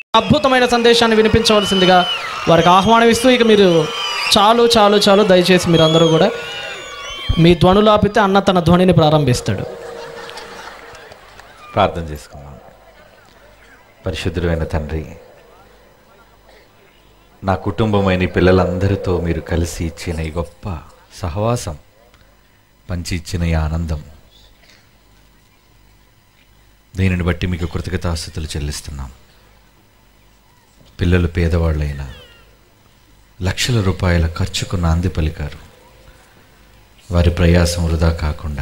అద్భుతమైన సందేశాన్ని వినిపించవలసిందిగా వారికి ఆహ్వానం ఇస్తూ ఇక మీరు చాలు చాలు చాలు దయచేసి మీరు అందరూ కూడా మీ ధ్వనులు ఆపితే అన్న తన ధ్వనిని ప్రారంభిస్తాడు ప్రార్థన చేసుకుందాం పరిశుద్ధుడైన తండ్రి నా కుటుంబమైన ఈ పిల్లలందరితో మీరు కలిసి ఇచ్చిన ఈ గొప్ప సహవాసం పంచి ఇచ్చిన ఈ ఆనందం దీనిని బట్టి మీకు కృతజ్ఞతాస్థుతులు చెల్లిస్తున్నాం పిల్లలు పేదవాళ్ళైనా లక్షల రూపాయల ఖర్చుకు నాంది పలికారు వారి ప్రయాసం వృధా కాకుండా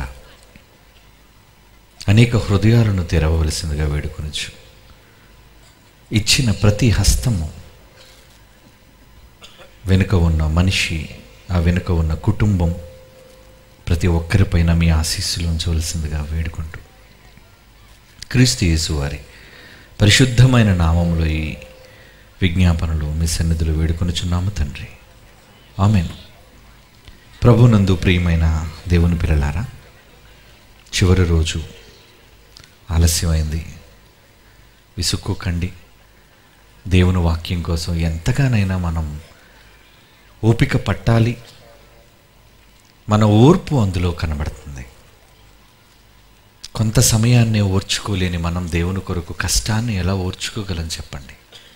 అనేక హృదయాలను తెరవవలసిందిగా వేడుకొనొచ్చు ఇచ్చిన ప్రతి హస్తము వెనుక ఉన్న మనిషి ఆ వెనుక ఉన్న కుటుంబం ప్రతి ఒక్కరిపైన మీ ఆశీస్సులు ఉంచవలసిందిగా వేడుకుంటూ క్రీస్తు యేసు వారి పరిశుద్ధమైన నామములో ఈ విజ్ఞాపనలు మీ సన్నిధిలో వేడుకొనుచున్నాము తండ్రి ఆమెను ప్రభునందు ప్రియమైన దేవుని పిల్లలారా చివరి రోజు ఆలస్యమైంది విసుక్కోకండి దేవుని వాక్యం కోసం ఎంతగానైనా మనం ఓపిక పట్టాలి మన ఓర్పు అందులో కనబడుతుంది కొంత సమయాన్ని ఓర్చుకోలేని మనం దేవుని కొరకు కష్టాన్ని ఎలా ఓర్చుకోగలం చెప్పండి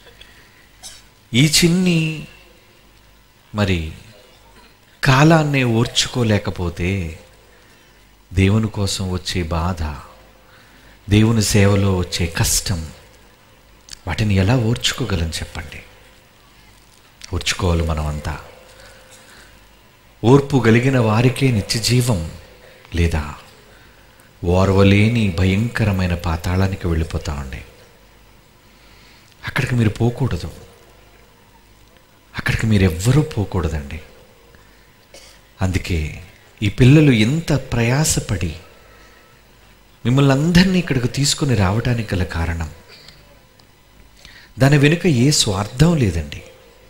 ఈ చిన్ని మరి కాలాన్ని ఓర్చుకోలేకపోతే దేవుని కోసం వచ్చే బాధ దేవుని సేవలో వచ్చే కష్టం వాటిని ఎలా ఓర్చుకోగలం చెప్పండి ఓర్చుకోవాలి మనమంతా ఓర్పు కలిగిన వారికే నిత్య జీవం లేదా ఓర్వలేని భయంకరమైన పాతాళానికి వెళ్ళిపోతా ఉండే అక్కడికి మీరు పోకూడదు అక్కడికి మీరు ఎవ్వరూ పోకూడదండి అందుకే ఈ పిల్లలు ఎంత ప్రయాసపడి మిమ్మల్ని అందరినీ ఇక్కడికి తీసుకుని రావడానికి గల కారణం దాని వెనుక ఏ స్వార్థం లేదండి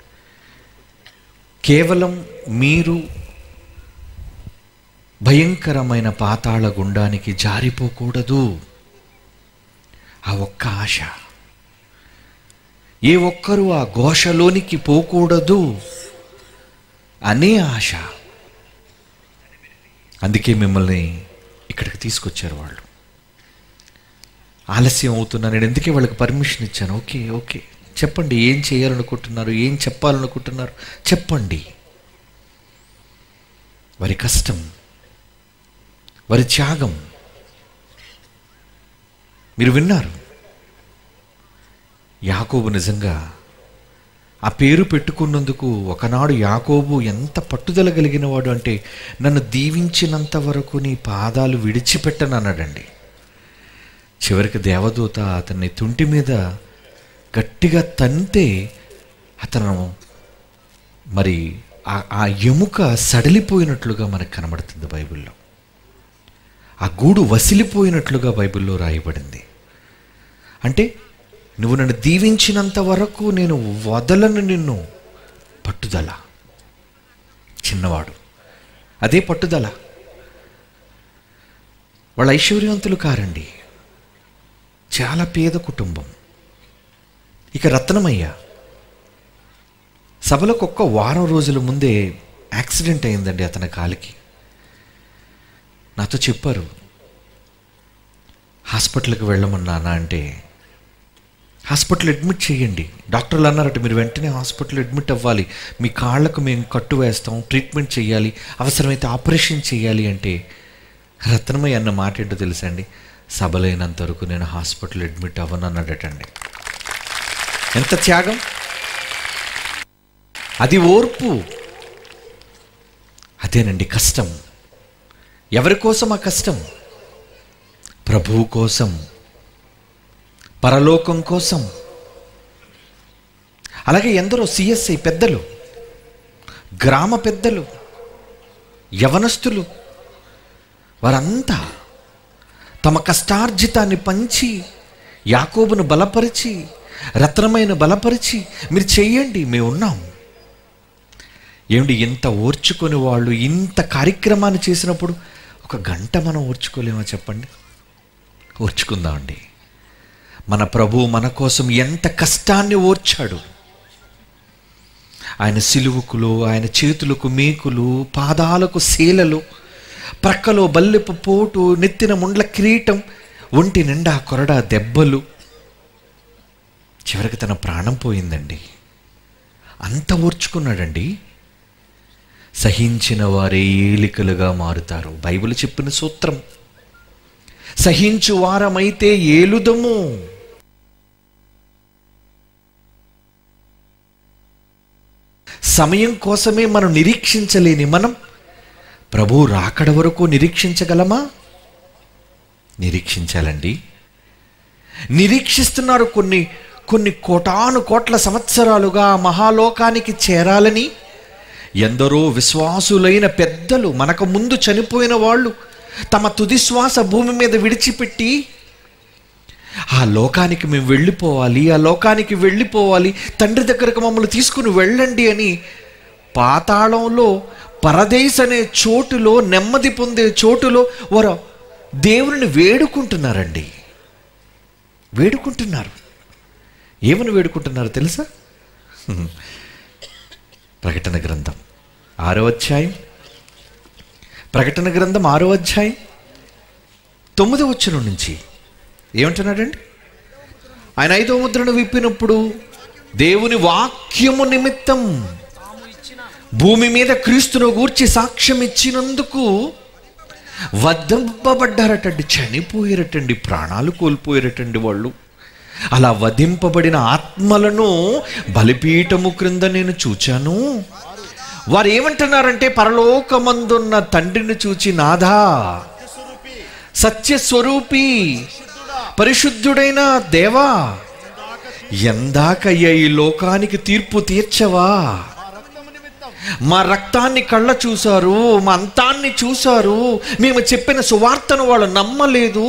కేవలం మీరు భయంకరమైన పాతాళ గుండానికి జారిపోకూడదు ఆ ఒక్క ఆశ ఏ ఒక్కరూ ఆ ఘోషలోనికి పోకూడదు అనే ఆశ అందుకే మిమ్మల్ని ఇక్కడికి తీసుకొచ్చారు వాళ్ళు ఆలస్యం అవుతున్నా నేను ఎందుకే వాళ్ళకి పర్మిషన్ ఇచ్చాను ఓకే ఓకే చెప్పండి ఏం చేయాలనుకుంటున్నారు ఏం చెప్పాలనుకుంటున్నారు చెప్పండి వారి కష్టం వారి త్యాగం మీరు విన్నారు యాకోబు నిజంగా ఆ పేరు పెట్టుకున్నందుకు ఒకనాడు యాకోబు ఎంత పట్టుదల కలిగిన వాడు అంటే నన్ను దీవించినంత వరకు నీ పాదాలు విడిచిపెట్టను అన్నాడండి చివరికి దేవదూత అతన్ని తుంటి మీద గట్టిగా తంతే అతను మరి ఆ- ఆ ఎముక సడలిపోయినట్లుగా మనకు కనబడుతుంది బైబిల్లో ఆ గూడు వసిలిపోయినట్లుగా బైబిల్లో రాయబడింది అంటే నువ్వు నన్ను దీవించినంత వరకు నేను వదలను నిన్ను పట్టుదల చిన్నవాడు అదే పట్టుదల వాళ్ళ ఐశ్వర్యవంతులు కారండి చాలా పేద కుటుంబం ఇక రత్నమయ్య సభలకు ఒక్క వారం రోజుల ముందే యాక్సిడెంట్ అయిందండి అతని కాలికి నాతో చెప్పారు హాస్పిటల్కి వెళ్ళమన్నానా అంటే హాస్పిటల్ అడ్మిట్ చేయండి డాక్టర్లు అన్నారట మీరు వెంటనే హాస్పిటల్ అడ్మిట్ అవ్వాలి మీ కాళ్ళకు మేము కట్టు వేస్తాం ట్రీట్మెంట్ చేయాలి అవసరమైతే ఆపరేషన్ చేయాలి అంటే రత్నమయ్య అన్న మాట ఏంటో తెలుసా అండి సభలైనంత వరకు నేను హాస్పిటల్ అడ్మిట్ అవ్వను అన్నాడటండి ఎంత త్యాగం అది ఓర్పు అదేనండి కష్టం ఎవరి కోసం ఆ కష్టం ప్రభువు కోసం పరలోకం కోసం అలాగే ఎందరో సిఎస్ఐ పెద్దలు గ్రామ పెద్దలు యవనస్తులు వారంతా తమ కష్టార్జితాన్ని పంచి యాకోబును బలపరిచి రత్నమైన బలపరిచి మీరు చెయ్యండి మేము ఉన్నాం ఏమిటి ఇంత ఓర్చుకొని వాళ్ళు ఇంత కార్యక్రమాన్ని చేసినప్పుడు ఒక గంట మనం ఓర్చుకోలేమో చెప్పండి ఓర్చుకుందామండి మన ప్రభు మన కోసం ఎంత కష్టాన్ని ఓర్చాడు ఆయన సిలువుకులు ఆయన చేతులకు మేకులు పాదాలకు శీలలు ప్రక్కలో బల్లెపు పోటు నెత్తిన ముండ్ల కిరీటం ఒంటి నిండా కొరడా దెబ్బలు చివరికి తన ప్రాణం పోయిందండి అంత ఓర్చుకున్నాడండి సహించిన వారే ఏలికలుగా మారుతారు బైబిల్ చెప్పిన సూత్రం సహించు వారమైతే ఏలుదము సమయం కోసమే మనం నిరీక్షించలేని మనం ప్రభు రాకడ వరకు నిరీక్షించగలమా నిరీక్షించాలండి నిరీక్షిస్తున్నారు కొన్ని కొన్ని కోటాను కోట్ల సంవత్సరాలుగా ఆ మహాలోకానికి చేరాలని ఎందరో విశ్వాసులైన పెద్దలు మనకు ముందు చనిపోయిన వాళ్ళు తమ తుది శ్వాస భూమి మీద విడిచిపెట్టి ఆ లోకానికి మేము వెళ్ళిపోవాలి ఆ లోకానికి వెళ్ళిపోవాలి తండ్రి దగ్గరకు మమ్మల్ని తీసుకుని వెళ్ళండి అని పాతాళంలో పరదేశ్ అనే చోటులో నెమ్మది పొందే చోటులో వారు దేవుని వేడుకుంటున్నారండి వేడుకుంటున్నారు ఏమని వేడుకుంటున్నారు తెలుసా ప్రకటన గ్రంథం ఆరో అధ్యాయం ప్రకటన గ్రంథం ఆరో అధ్యాయం తొమ్మిదో వచ్చిన నుంచి ఏమంటున్నాడండి ఆయన ఐదో ముద్రను విప్పినప్పుడు దేవుని వాక్యము నిమిత్తం భూమి మీద క్రీస్తును గూర్చి సాక్ష్యం ఇచ్చినందుకు వధింపబడ్డారటండి చనిపోయారటండి ప్రాణాలు కోల్పోయారటండి వాళ్ళు అలా వధింపబడిన ఆత్మలను బలిపీఠము క్రింద నేను చూచాను వారు ఏమంటున్నారంటే పరలోకమందున్న తండ్రిని చూచి నాథా సత్యస్వరూపి పరిశుద్ధుడైన దేవా ఎందాకయ్యా ఈ లోకానికి తీర్పు తీర్చవా మా రక్తాన్ని కళ్ళ చూశారు మా అంతాన్ని చూశారు మేము చెప్పిన సువార్తను వాళ్ళు నమ్మలేదు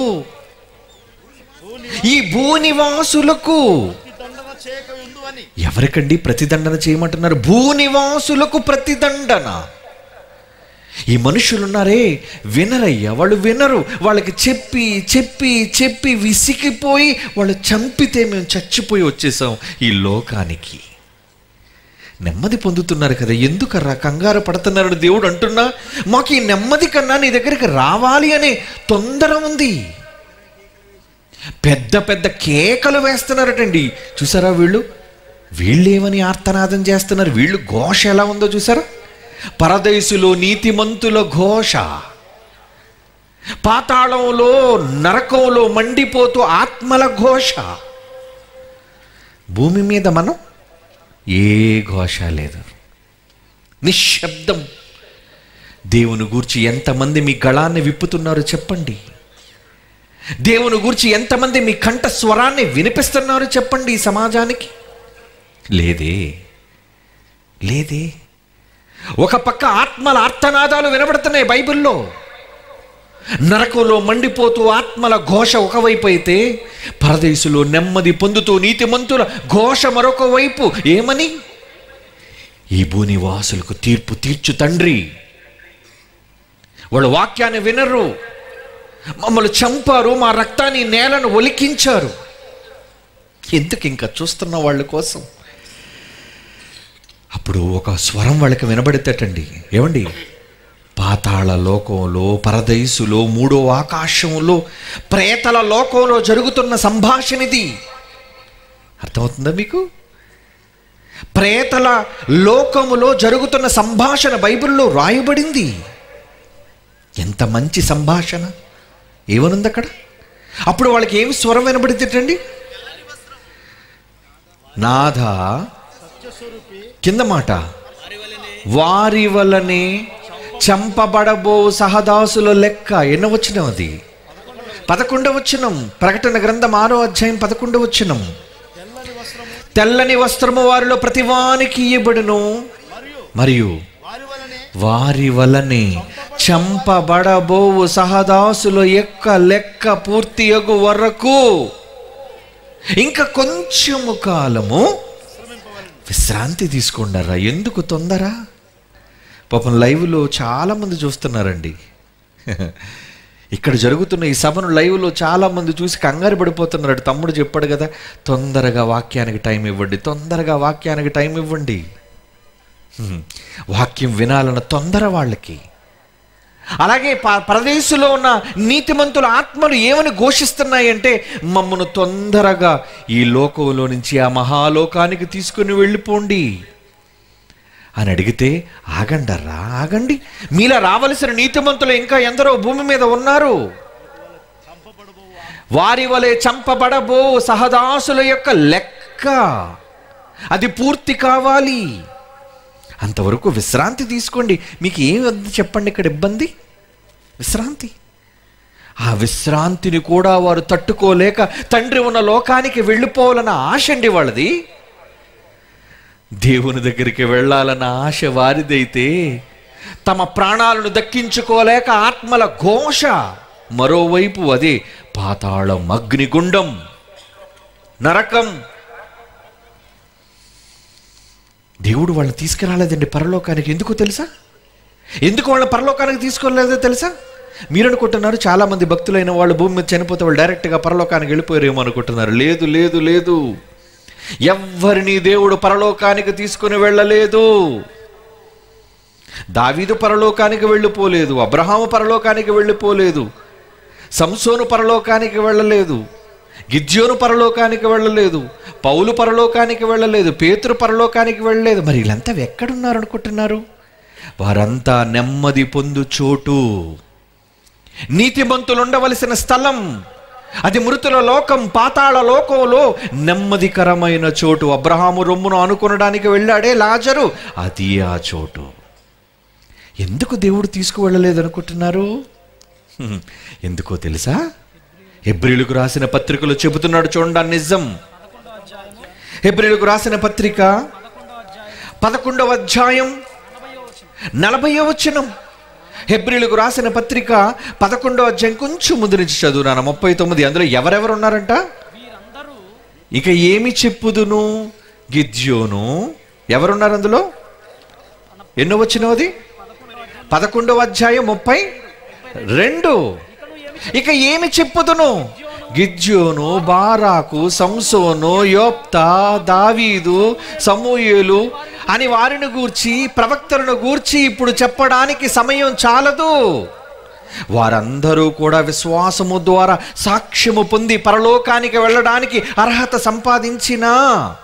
ఈ భూనివాసులకు దండన చేయక ఉండు అని ఎవరికండి ప్రతిదండన చేయమంటున్నారు భూనివాసులకు ప్రతిదండన ఈ మనుషులున్నారే వినరయ్యా వాళ్ళు వినరు వాళ్ళకి చెప్పి చెప్పి చెప్పి విసిగిపోయి వాళ్ళు చంపితే మేము చచ్చిపోయి వచ్చేసాం ఈ లోకానికి నెమ్మది పొందుతున్నారు కదా ఎందుకర్రా కంగారు పడుతున్నారని దేవుడు అంటున్నా మాకు ఈ నెమ్మది కన్నా నీ దగ్గరికి రావాలి అనే తొందర ఉంది పెద్ద పెద్ద కేకలు వేస్తున్నారటండి చూసారా వీళ్ళు వీళ్ళేమని ఆర్తనాదం చేస్తున్నారు వీళ్ళు ఘోష ఎలా ఉందో చూసారా పరదేశులో నీతిమంతుల ఘోష పాతాళంలో నరకంలో మండిపోతూ ఆత్మల ఘోష భూమి మీద మనం ఏ ఘోష లేదు నిశ్శబ్దం దేవుని గూర్చి ఎంతమంది మీ గళాన్ని విప్పుతున్నారో చెప్పండి దేవుని గూర్చి ఎంతమంది మీ కంఠ స్వరాన్ని వినిపిస్తున్నారు చెప్పండి ఈ సమాజానికి లేదే లేదే ఒక పక్క ఆత్మల ఆర్తనాదాలు వినబడుతున్నాయి బైబిల్లో నరకంలో మండిపోతూ ఆత్మల ఘోష ఒకవైపు అయితే పరదేశులో నెమ్మది పొందుతూ నీతిమంతుల ఘోష మరొక వైపు ఏమని ఈ భూనివాసులకు తీర్పు తీర్చు తండ్రి వాళ్ళు వాక్యాన్ని వినరు మమ్మల్ని చంపారు మా రక్తాన్ని నేలను ఒలికించారు ఎందుకు ఇంకా చూస్తున్న వాళ్ళ కోసం అప్పుడు ఒక స్వరం వాళ్ళకి వినబడితేటండి ఏమండి పాతాళ లోకంలో పరదైసులో మూడో ఆకాశంలో ప్రేతల లోకంలో జరుగుతున్న సంభాషణ ఇది అర్థమవుతుందా మీకు ప్రేతల లోకములో జరుగుతున్న సంభాషణ బైబిల్లో రాయబడింది ఎంత మంచి సంభాషణ ఏమనుంది అక్కడ అప్పుడు వాళ్ళకి ఏమి స్వరం వినబడితేటండి నాథ కింద మాట వారి వలనే చంపబడబో సహదాసుల లెక్క ఎన్న వచ్చినం అది పదకొండవ వచ్చినం ప్రకటన గ్రంథం ఆరో అధ్యాయం పదకొండవ వచ్చినం తెల్లని వస్త్రము వారిలో ప్రతివానికి ఇవ్వబడును మరియు వారి వలనే వారి వలనే చంపబడబోవు సహదాసుల యొక్క లెక్క పూర్తియగు వరకు ఇంకా కొంచెము కాలము విశ్రాంతి తీసుకున్నారా ఎందుకు తొందర పాపం లైవ్లో చాలామంది చూస్తున్నారండి ఇక్కడ జరుగుతున్న ఈ సభను లైవ్లో చాలా మంది చూసి కంగారు పడిపోతున్నాడు తమ్ముడు చెప్పాడు కదా తొందరగా వాక్యానికి టైం ఇవ్వండి తొందరగా వాక్యానికి టైం ఇవ్వండి హ్మ్. వాక్యం వినాలన్న తొందర వాళ్ళకి అలాగే ప- పరదేశంలో ఉన్న నీతిమంతుల ఆత్మలు ఏమని ఘోషిస్తున్నాయంటే మమ్మను తొందరగా ఈ లోకంలో నుంచి ఆ మహాలోకానికి తీసుకుని వెళ్ళిపోండి అని అడిగితే ఆగండర్రా ఆగండి మీలా రావలసిన నీతిమంతులు ఇంకా ఎందరో భూమి మీద ఉన్నారు వారి వలె చంపబడబో సహదాసుల యొక్క లెక్క అది పూర్తి కావాలి అంతవరకు విశ్రాంతి తీసుకోండి మీకు ఏం వద్దు చెప్పండి ఇక్కడ ఇబ్బంది విశ్రాంతి ఆ విశ్రాంతిని కూడా వారు తట్టుకోలేక తండ్రి ఉన్న లోకానికి వెళ్ళిపోవాలన్న ఆశ అండి వాళ్ళది దేవుని దగ్గరికి వెళ్ళాలన్న ఆశ వారిదైతే తమ ప్రాణాలను దక్కించుకోలేక ఆత్మల ఘోష మరోవైపు అదే పాతాళం అగ్నిగుండం నరకం దేవుడు వాళ్ళని తీసుకురాలేదండి పరలోకానికి ఎందుకు తెలుసా ఎందుకు వాళ్ళని పరలోకానికి తీసుకోలేదో తెలుసా మీరు అనుకుంటున్నారు చాలా మంది భక్తులైన వాళ్ళు భూమి మీద చనిపోతే వాళ్ళు డైరెక్ట్గా పరలోకానికి వెళ్ళిపోయారేమో అనుకుంటున్నారు లేదు లేదు లేదు ఎవ్వరిని దేవుడు పరలోకానికి తీసుకుని వెళ్ళలేదు దావీదు పరలోకానికి వెళ్ళిపోలేదు అబ్రహాము పరలోకానికి వెళ్ళిపోలేదు సంసోను పరలోకానికి వెళ్ళలేదు గిద్యోను పరలోకానికి వెళ్ళలేదు పౌలు పరలోకానికి వెళ్ళలేదు పేతురు పరలోకానికి వెళ్ళలేదు మరి వీళ్ళంతా ఎక్కడున్నారు అనుకుంటున్నారు వారంతా నెమ్మది పొందు చోటు నీతిమంతులు ఉండవలసిన స్థలం అది మృతుల లోకం పాతాళ లోకంలో నెమ్మదికరమైన చోటు అబ్రహాము రొమ్మును అనుకొనడానికి వెళ్ళాడే లాజరు అది ఆ చోటు ఎందుకు దేవుడు తీసుకువెళ్ళలేదు అనుకుంటున్నారు హ్మ్. ఎందుకో తెలుసా హెబ్రిలకు రాసిన పత్రికలో చెబుతున్నాడు చూడండి నిజం హెబ్రిలకు రాసిన పత్రిక పదకొండవ అధ్యాయం నలభై వచనం హెబ్రిలకు రాసిన పత్రిక పదకొండవ అధ్యాయం కొంచెం ముందు నుంచి చదువునాను ముప్పై తొమ్మిది అందులో ఎవరెవరు ఉన్నారంట ఇక ఏమి చెప్పుదును గిద్యోను ఎవరున్నారు అందులో ఎన్నో వచ్చినది పదకొండవ అధ్యాయం ముప్పై రెండు ఇక ఏమి చెప్పుదును గిద్యోను బారాకు సంసోను యోప్తా దావీదు సమూయేలు అని వారిని గూర్చి ప్రవక్తలను గూర్చి ఇప్పుడు చెప్పడానికి సమయం చాలదు వారందరూ కూడా విశ్వాసము ద్వారా సాక్ష్యము పొంది పరలోకానికి వెళ్ళడానికి అర్హత సంపాదించినా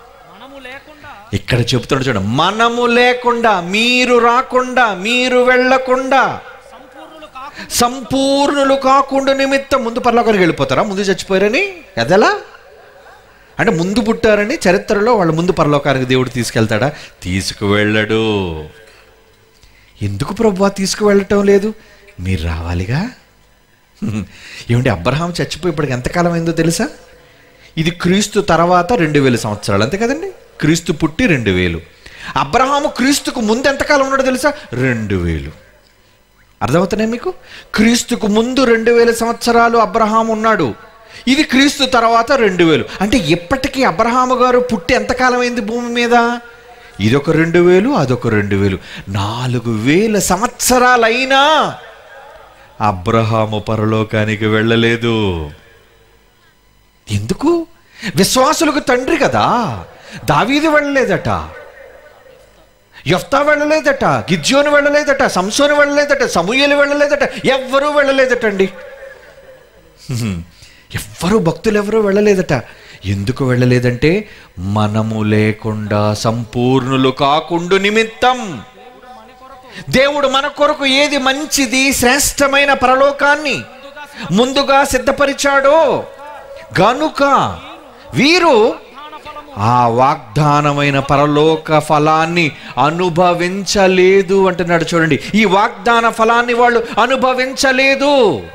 ఇక్కడ చెప్తున్నాడు చూడండి మనము లేకుండా మీరు రాకుండా మీరు వెళ్ళకుండా సంపూర్ణులు కాకుండా నిమిత్తం ముందు పరలోకానికి వెళ్ళిపోతారా ముందు చచ్చిపోయారని ఎదలా అంటే ముందు పుట్టారని చరిత్రలో వాళ్ళు ముందు పరలోకానికి దేవుడు తీసుకెళ్తాడా తీసుకువెళ్ళడు ఎందుకు ప్రభు తీసుకువెళ్ళటం లేదు మీరు రావాలిగా హ్మ్. ఏమంటే అబ్రహాం చచ్చిపోయి ఇప్పటికి ఎంతకాలం అయిందో తెలుసా ఇది క్రీస్తు తర్వాత రెండు వేల సంవత్సరాలు అంతే కదండి క్రీస్తు పుట్టి రెండు వేలు అబ్రహాము క్రీస్తుకు ముందు ఎంతకాలం ఉన్నాడో తెలుసా రెండు వేలు అర్థమవుతున్నాయి మీకు క్రీస్తుకు ముందు రెండు వేల సంవత్సరాలు అబ్రహాం ఉన్నాడు ఇది క్రీస్తు తర్వాత రెండు వేలు అంటే ఇప్పటికీ అబ్రహాము గారు పుట్టి ఎంతకాలం అయింది భూమి మీద ఇదొక రెండు వేలు అదొక రెండు వేలు నాలుగు వేల సంవత్సరాలైనా అబ్రహాము పరలోకానికి వెళ్ళలేదు ఎందుకు విశ్వాసులకు తండ్రి కదా దావీదు వెళ్ళలేదట యొఫ్తా వెళ్ళలేదట గిద్యోను వెళ్ళలేదట సంసోను వెళ్ళలేదట సమూయేలు వెళ్ళలేదట ఎవ్వరూ వెళ్ళలేదటండి హ్మ్. ఎవ్వరూ భక్తులు ఎవరూ వెళ్ళలేదట ఎందుకు వెళ్ళలేదంటే మనము లేకుండా సంపూర్ణులు కాకుండు నిమిత్తం దేవుడు మన కొరకు ఏది మంచిది శ్రేష్టమైన పరలోకాన్ని ముందుగా సిద్ధపరిచాడో గనుక వీరు ఆ వాగ్దానమైన పరలోక ఫలాన్ని అనుభవించలేదు అంటున్నాడు చూడండి ఈ వాగ్దాన ఫలాన్ని వాళ్ళు అనుభవించలేదు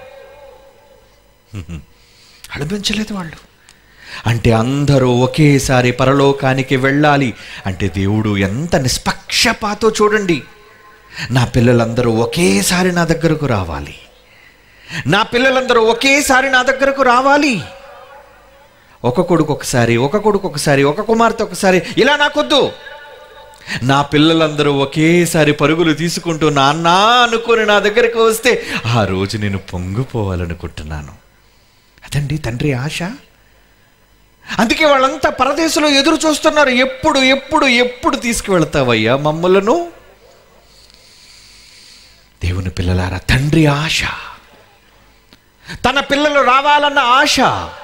అనుభవించలేదు వాళ్ళు అంటే అందరూ ఒకేసారి పరలోకానికి వెళ్ళాలి అంటే దేవుడు ఎంత నిష్పక్షపాతో చూడండి నా పిల్లలందరూ ఒకేసారి నా దగ్గరకు రావాలి నా పిల్లలందరూ ఒకేసారి నా దగ్గరకు రావాలి ఒక కొడుకు ఒకసారి ఒక కొడుకు ఒకసారి ఒక కుమార్తె ఒకసారి ఇలా నాకొద్దు నా పిల్లలందరూ ఒకేసారి పరుగులు తీసుకుంటూ నాన్న అనుకొని నా దగ్గరికి వస్తే ఆ రోజు నేను పొంగిపోవాలనుకుంటున్నాను అదండి తండ్రి ఆశ అందుకే వాళ్ళంతా పరదేశంలో ఎదురు చూస్తున్నారు ఎప్పుడు ఎప్పుడు ఎప్పుడు తీసుకువెళ్తావయ్యా మమ్మలను దేవుని పిల్లలారా తండ్రి ఆశ తన పిల్లలు రావాలన్న ఆశ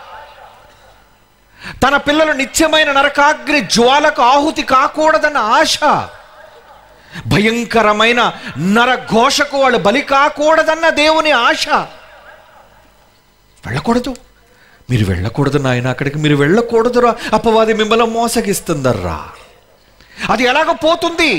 తన పిల్లలు నిత్యమైన నరకాగ్ని జ్వాలకు ఆహుతి కాకూడదన్న ఆశ భయంకరమైన నరఘోషకు వాళ్ళు బలి కాకూడదన్న దేవుని ఆశ వెళ్ళకూడదు మీరు వెళ్ళకూడదు నాయన అక్కడికి మీరు వెళ్ళకూడదురా అపవాది మిమ్మల్ని మోసగిస్తుందర్రా అది ఎలాగ పోతుంది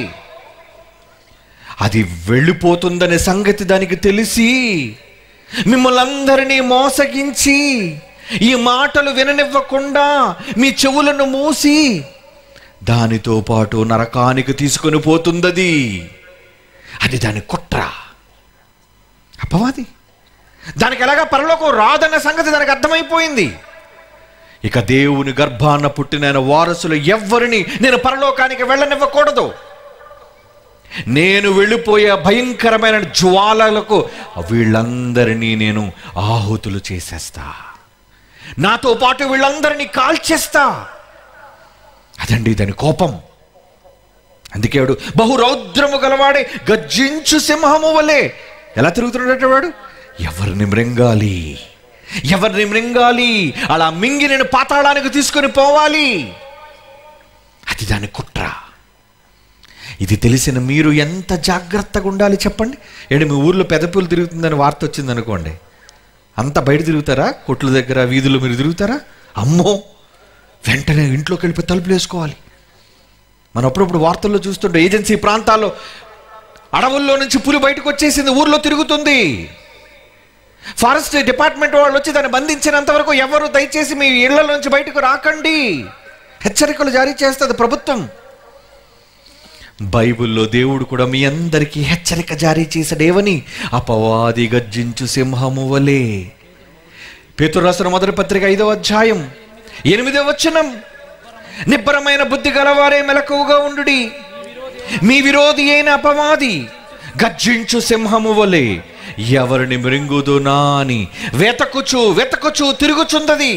అది వెళ్ళిపోతుందనే సంగతి దానికి తెలిసి మిమ్మల్ని అందరినీ మోసగించి ఈ మాటలు విననివ్వకుండా మీ చెవులను మూసి దానితో పాటు నరకానికి తీసుకొని పోతుందది అది దాని కుట్ర అపవాది దానికి ఎలాగా పరలోకం రాదన్న సంగతి దానికి అర్థమైపోయింది ఇక దేవుని గర్భాన పుట్టిన వారసులు ఎవ్వరిని నేను పరలోకానికి వెళ్ళనివ్వకూడదు నేను వెళ్ళిపోయే భయంకరమైన జ్వాలలకు వీళ్ళందరినీ నేను ఆహుతులు చేసేస్తా నాతో పాటు వీళ్ళందరినీ కాల్చేస్తా అదండి దాని కోపం అందుకే వాడు బహురౌద్రము గలవాడే గర్జించు సింహము వలె ఎలా తిరుగుతున్నాడట వాడు ఎవరిని మృంగాలి ఎవరిని మృంగాలి అలా మింగి నేను పాతాళానికి తీసుకొని పోవాలి అది దాని కుట్ర ఇది తెలిసిన మీరు ఎంత జాగ్రత్తగా ఉండాలి చెప్పండి ఏంటి మీ ఊర్లో పెదపూలు తిరుగుతుందని వార్త వచ్చింది అనుకోండి అంత బయట తిరుగుతారా కొట్ల దగ్గర వీధుల్లో మీరు తిరుగుతారా అమ్మో వెంటనే ఇంట్లోకి వెళ్ళిపోయి తలుపులు వేసుకోవాలి మనం అప్పుడప్పుడు వార్తల్లో చూస్తుంటే ఏజెన్సీ ప్రాంతాల్లో అడవుల్లో నుంచి పులి బయటకు వచ్చేసింది ఊర్లో తిరుగుతుంది ఫారెస్ట్ డిపార్ట్మెంట్ వాళ్ళు వచ్చి దాన్ని బంధించినంత వరకు ఎవరు దయచేసి మీ ఇళ్ల నుంచి బయటకు రాకండి హెచ్చరికలు జారీ చేస్తుంది ప్రభుత్వం బైబిల్లో దేవుడు కూడా మీ అందరికీ హెచ్చరిక జారీ చేశాడేవని అపవాది గర్జించు సింహము వలే పేతురు రాసిన మొదటి పత్రిక ఐదవ అధ్యాయం ఎనిమిదవ వచనం నిబ్బరమైన బుద్ధి గలవారే మెలకువగా ఉండుడి మీ విరోధి అయిన అపవాది గర్జించు సింహము వలె ఎవరిని మృంగుదునా అని వెతకుచు వెతకుచు తిరుగుచుందది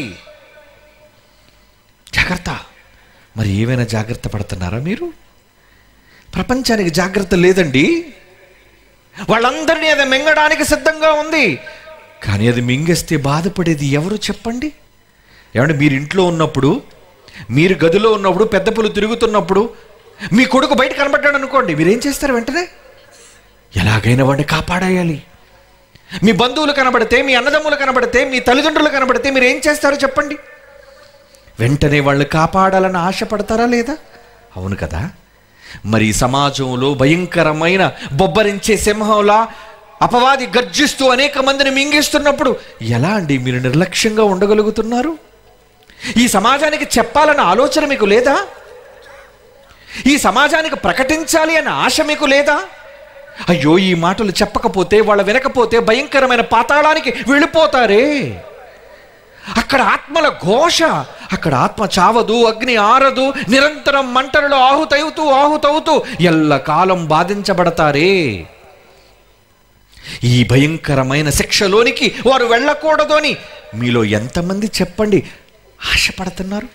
జాగ్రత్త మరి ఏమైనా జాగ్రత్త పడుతున్నారా మీరు ప్రపంచానికి జాగ్రత్త లేదండి వాళ్ళందరినీ అది మింగడానికి సిద్ధంగా ఉంది కానీ అది మింగేస్తే బాధపడేది ఎవరు చెప్పండి ఏమంటే మీరు ఇంట్లో ఉన్నప్పుడు మీరు గదిలో ఉన్నప్పుడు పెద్ద పులు తిరుగుతున్నప్పుడు మీ కొడుకు బయట కనబడ్డాడు అనుకోండి మీరేం చేస్తారు వెంటనే ఎలాగైనా వాడిని కాపాడేయాలి మీ బంధువులు కనబడితే మీ అన్నదమ్ములు కనబడితే మీ తల్లిదండ్రులు కనబడితే మీరు ఏం చేస్తారో చెప్పండి వెంటనే వాళ్ళు కాపాడాలని ఆశపడతారా లేదా అవును కదా మరి ఈ సమాజంలో భయంకరమైన బొబ్బరించే సింహంలా అపవాది గర్జిస్తూ అనేక మందిని మింగేస్తున్నప్పుడు ఎలా అండి మీరు నిర్లక్ష్యంగా ఉండగలుగుతున్నారు ఈ సమాజానికి చెప్పాలన్న ఆలోచన మీకు లేదా ఈ సమాజానికి ప్రకటించాలి అన్న ఆశ మీకు లేదా అయ్యో ఈ మాటలు చెప్పకపోతే వాళ్ళు వినకపోతే భయంకరమైన పాతాళానికి వెళ్ళిపోతారే అక్కడ ఆత్మల ఘోష అక్కడ ఆత్మ చావదు అగ్ని ఆరదు నిరంతరం మంటలలో ఆహుతవుతూ ఆహుతవుతూ ఎల్లకాలం బాధించబడతారే ఈ భయంకరమైన శిక్షలోనికి వారు వెళ్ళకూడదు అని మీలో ఎంతమంది చెప్పండి ఆశపడుతున్నారు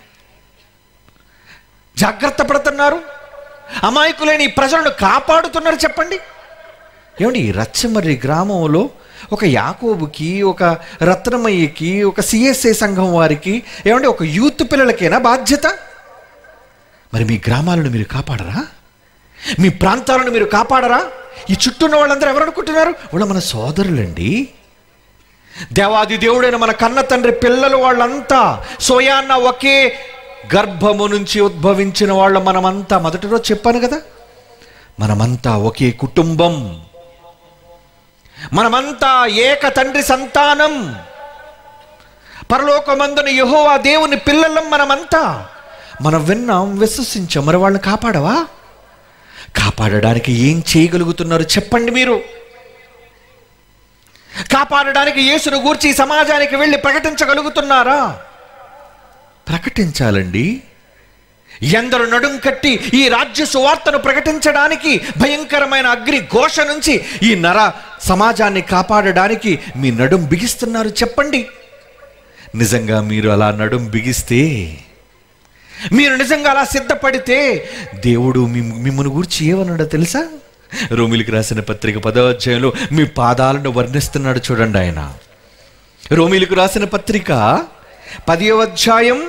జాగ్రత్త పడుతున్నారు అమాయకులైన ఈ ప్రజలను కాపాడుతున్నారు చెప్పండి ఏమండి ఈ రచ్చమర్రి గ్రామంలో ఒక యాకోబుకి ఒక రత్నమయ్యకి ఒక సిఎస్ఐ సంఘం వారికి ఏమండి ఒక యూత్ పిల్లలకేనా బాధ్యత మరి మీ గ్రామాలను మీరు కాపాడరా మీ ప్రాంతాలను మీరు కాపాడరా ఈ చుట్టూ ఉన్న వాళ్ళందరూ ఎవరు అనుకుంటున్నారు వాళ్ళు మన సోదరులండి దేవాది దేవుడైన మన కన్న తండ్రి పిల్లలు వాళ్ళంతా సోయాన్న ఒకే గర్భము నుంచి ఉద్భవించిన వాళ్ళ మనమంతా మొదటి రోజు చెప్పాను కదా మనమంతా ఒకే కుటుంబం మనమంతా ఏక తండ్రి సంతానం పరలోకమందున యెహోవా దేవుని పిల్లలం మనమంతా మనం విన్నాం విశ్వసించాం మరి వాళ్ళని కాపాడవా కాపాడడానికి ఏం చేయగలుగుతున్నారు చెప్పండి మీరు కాపాడడానికి యేసును గూర్చి ఈ సమాజానికి వెళ్ళి ప్రకటించగలుగుతున్నారా ప్రకటించాలండి ఎందరు నడుం కట్టి ఈ రాజ్య సువార్తను ప్రకటించడానికి భయంకరమైన అగ్ని ఘోష నుంచి ఈ నర సమాజాన్ని కాపాడడానికి మీ నడుం బిగిస్తున్నారు చెప్పండి నిజంగా మీరు అలా నడుం బిగిస్తే మీరు నిజంగా అలా సిద్ధపడితే దేవుడు మీ మిమ్మల్ని గురించి ఏమన్నాడో తెలుసా రోమిలికి రాసిన పత్రిక పదవ అధ్యాయంలో మీ పాదాలను వర్ణిస్తున్నాడు చూడండి ఆయన రోమిలికి రాసిన పత్రిక పదివ అధ్యాయం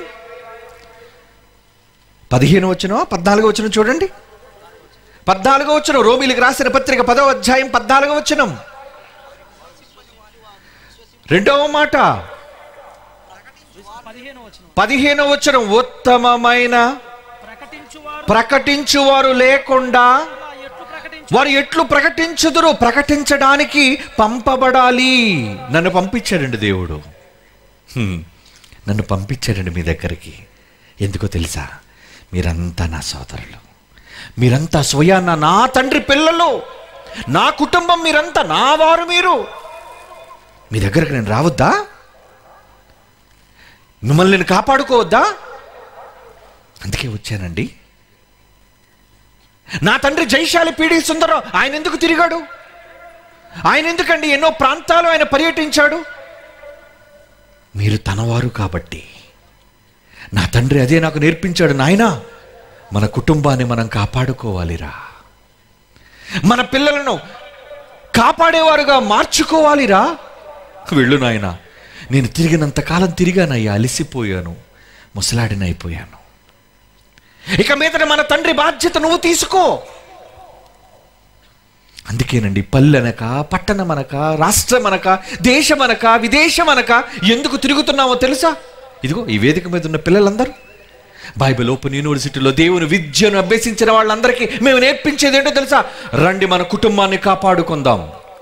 పదిహేను వచ్చిన పద్నాలుగో వచ్చిన చూడండి పద్నాలుగో వచ్చిన రోమిలికి రాసిన పత్రిక పదవ అధ్యాయం పద్నాలుగో వచ్చినం రెండవ మాట పదిహేను వచ్చిన ఉత్తమమైన ప్రకటించువారు లేకుండా వారు ఎట్లు ప్రకటించుదురు ప్రకటించడానికి పంపబడాలి నన్ను పంపించాడండి దేవుడు హ్మ్. నన్ను పంపించాడండి మీ దగ్గరికి ఎందుకో తెలుసా మీరంతా నా సోదరులు మీరంతా స్వయాన నా తండ్రి పిల్లలు నా కుటుంబం మీరంతా నా వారు మీరు మీ దగ్గరకు నేను రావద్దా మిమ్మల్ని నేను కాపాడుకోవద్దా అందుకే వచ్చానండి నా తండ్రి జైశాలి పీడి సుందరం ఆయన ఎందుకు తిరిగాడు ఆయన ఎందుకండి ఎన్నో ప్రాంతాలు ఆయన పర్యటించాడు మీరు తనవారు కాబట్టి నా తండ్రి అదే నాకు నేర్పించాడు నాయనా మన కుటుంబాన్ని మనం కాపాడుకోవాలిరా మన పిల్లలను కాపాడేవారుగా మార్చుకోవాలిరా వెళ్ళు నాయనా నేను తిరిగినంత కాలం తిరిగానయ్యా అలిసిపోయాను ముసలాడినైపోయాను ఇక మీదట మన తండ్రి బాధ్యత నువ్వు తీసుకో అందుకేనండి పల్లెనక పట్టణమనక రాష్ట్రమనక దేశమనక విదేశమనక ఎందుకు తిరుగుతున్నామో తెలుసా ఇదిగో ఈ వేదిక మీద ఉన్న పిల్లలందరూ బైబిల్ ఓపెన్ యూనివర్సిటీలో దేవుని విద్యను అభ్యసించిన వాళ్ళందరికీ మేము నేర్పించేది ఏంటో తెలుసా రండి మన కుటుంబాన్ని కాపాడుకుందాం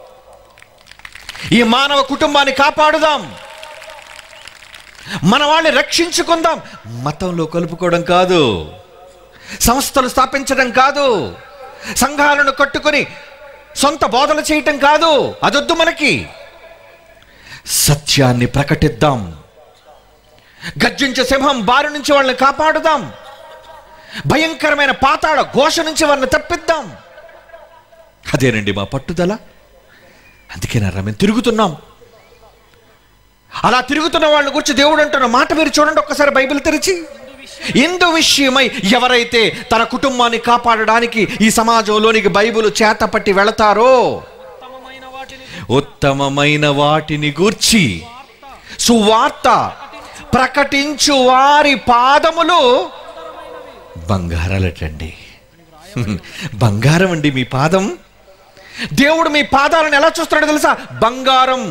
ఈ మానవ కుటుంబాన్ని కాపాడుదాం మన వాళ్ళని రక్షించుకుందాం మతంలో కలుపుకోవడం కాదు సంస్థలు స్థాపించడం కాదు సంఘాలను కట్టుకొని సొంత బోధలు చేయటం కాదు అదొద్దు మనకి సత్యాన్ని ప్రకటిద్దాం గర్జించే సింహం బారి నుంచి వాళ్ళని కాపాడుదాం భయంకరమైన పాతాళ ఘోష నుంచి వాళ్ళని తప్పిద్దాం అదేనండి మా పట్టుదల అందుకేనారా మేము తిరుగుతున్నాం అలా తిరుగుతున్న వాళ్ళని గురించి దేవుడు అంటున్న మాట మీరు చూడండి ఒక్కసారి బైబిల్ తెరిచి ఇందు విషయమై ఎవరైతే తన కుటుంబాన్ని కాపాడడానికి ఈ సమాజంలోనికి బైబిల్ చేతపట్టి వెళతారో ఉత్తమమైన వాటిని గూర్చి సువార్త ప్రకటించు వారి పాదములు బంగారాలటండి బంగారం అండి మీ పాదం దేవుడు మీ పాదాలను ఎలా చూస్తాడో తెలుసా బంగారం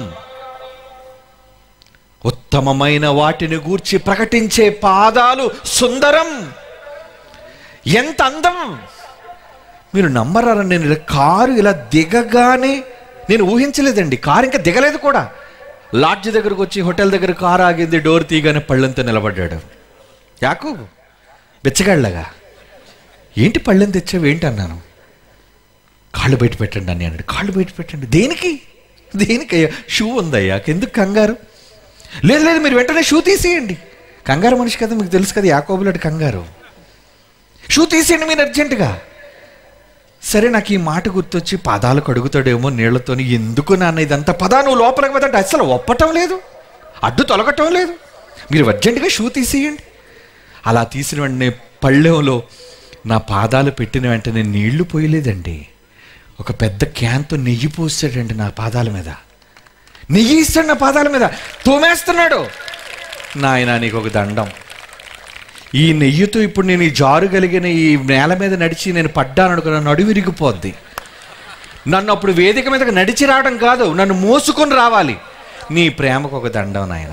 ఉత్తమమైన వాటిని గూర్చి ప్రకటించే పాదాలు సుందరం ఎంత అందం మీరు నమ్మరారా నేను ఇలా కారు ఇలా దిగగానే నేను ఊహించలేదండి కారు ఇంకా దిగలేదు కూడా లాడ్జ్ దగ్గరకు వచ్చి హోటల్ దగ్గర కారు ఆగింది డోర్ తీయగానే పళ్ళంతో నిలబడ్డాడు యాకు బెచ్చగాళ్ళగా ఏంటి పళ్ళెం తెచ్చావు ఏంటి అన్నాను కాళ్ళు బయట పెట్టండి అని అన్నాడు కాళ్ళు బయట పెట్టండి దేనికి దేనికయ్యా షూ ఉందయ్యా ఎందుకు కంగారు లేదు లేదు మీరు వెంటనే షూ తీసేయండి కంగారు మనిషి కదా మీకు తెలుసు కదా యాకోబులాడు కంగారు షూ తీసేయండి మీరు అర్జెంటుగా సరే నాకు ఈ మాట గుర్తొచ్చి పాదాలు కడుగుతాడేమో నీళ్లతోని ఎందుకు నాన్న ఇదంతా పదా నువ్వు లోపలికి పోతుంటే అసలు ఒప్పటం లేదు అడ్డు తొలగటం లేదు మీరు అర్జెంటుగా షూ తీసేయండి అలా తీసిన వెంటనే పళ్ళెంలో నా పాదాలు పెట్టిన వెంటనే నీళ్లు పోయలేదండి ఒక పెద్ద క్యాన్తో నెయ్యి పోసాడండి నా పాదాల మీద నెయ్యి ఇస్తాడు నా పాదాల మీద తోమేస్తున్నాడు నాయన నీకు ఒక దండం ఈ నెయ్యితో ఇప్పుడు నేను ఈ జారు కలిగిన ఈ నేల మీద నడిచి నేను పడ్డాను అనుకున్న నడువు విరిగిపోద్ది నన్ను అప్పుడు వేదిక మీదకి నడిచి రావడం కాదు నన్ను మోసుకొని రావాలి నీ ప్రేమకు ఒక దండం నాయన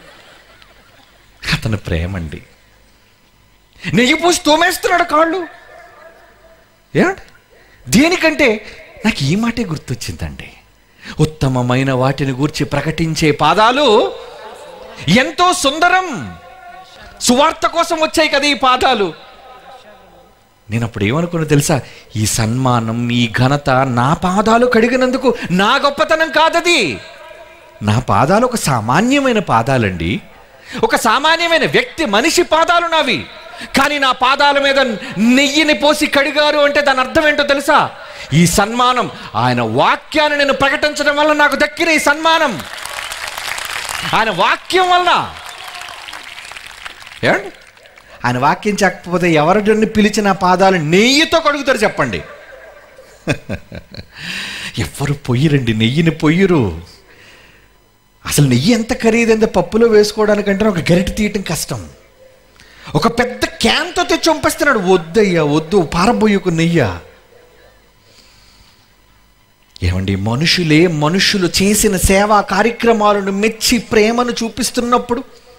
అతని ప్రేమండి నెయ్యి పూసి తోమేస్తున్నాడు కాళ్ళు ఏమండి దేనికంటే నాకు ఈ మాటే గుర్తొచ్చిందండి ఉత్తమమైన వాటిని గూర్చి ప్రకటించే పాదాలు ఎంతో సుందరం సువార్త కోసం వచ్చాయి కదా ఈ పాదాలు నేను అప్పుడు ఏమనుకున్నా తెలుసా ఈ సన్మానం ఈ ఘనత నా పాదాలు కడిగినందుకు నా గొప్పతనం కాదది నా పాదాలు ఒక సామాన్యమైన పాదాలండి ఒక సామాన్యమైన వ్యక్తి మనిషి పాదాలు నావి కానీ నా పాదాల మీద నెయ్యిని పోసి కడిగారు అంటే దాని అర్థం ఏంటో తెలుసా ఈ సన్మానం ఆయన వాక్యాన్ని నేను ప్రకటించడం వల్ల నాకు దక్కిన ఈ సన్మానం ఆయన వాక్యం వల్ల ఏమండి ఆయన వాక్యం చెప్పకపోతే ఎవరిని పిలిచి నా పాదాలు నెయ్యితో కడుగుతారు చెప్పండి ఎవ్వరు పొయ్యరండి నెయ్యిని పొయ్యరు అసలు నెయ్యి ఎంత ఖరీదైందో పప్పులో వేసుకోవడానికంటే ఒక గరిటె తీయటం కష్టం ఒక పెద్ద క్యాన్తో తెచ్చి పంపిస్తున్నాడు వద్దయ్యా వద్దు పారబోయకు నెయ్య ఏమండి మనుషులే మనుషులు చేసిన సేవా కార్యక్రమాలను మెచ్చి ప్రేమను చూపిస్తున్నప్పుడు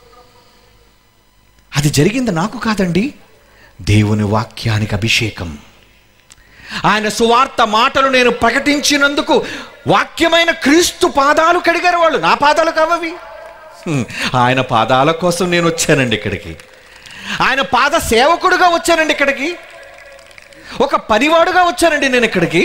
అది జరిగింది నాకు కాదండి దేవుని వాక్యానికి అభిషేకం ఆయన సువార్త మాటలు నేను ప్రకటించినందుకు వాక్యమైన క్రీస్తు పాదాలు కడిగారు వాళ్ళు నా పాదాలు కావవి హ్మ్. ఆయన పాదాల కోసం నేను వచ్చానండి ఇక్కడికి ఆయన పాద సేవకుడుగా వచ్చానండి ఇక్కడికి ఒక పనివాడుగా వచ్చానండి నేను ఇక్కడికి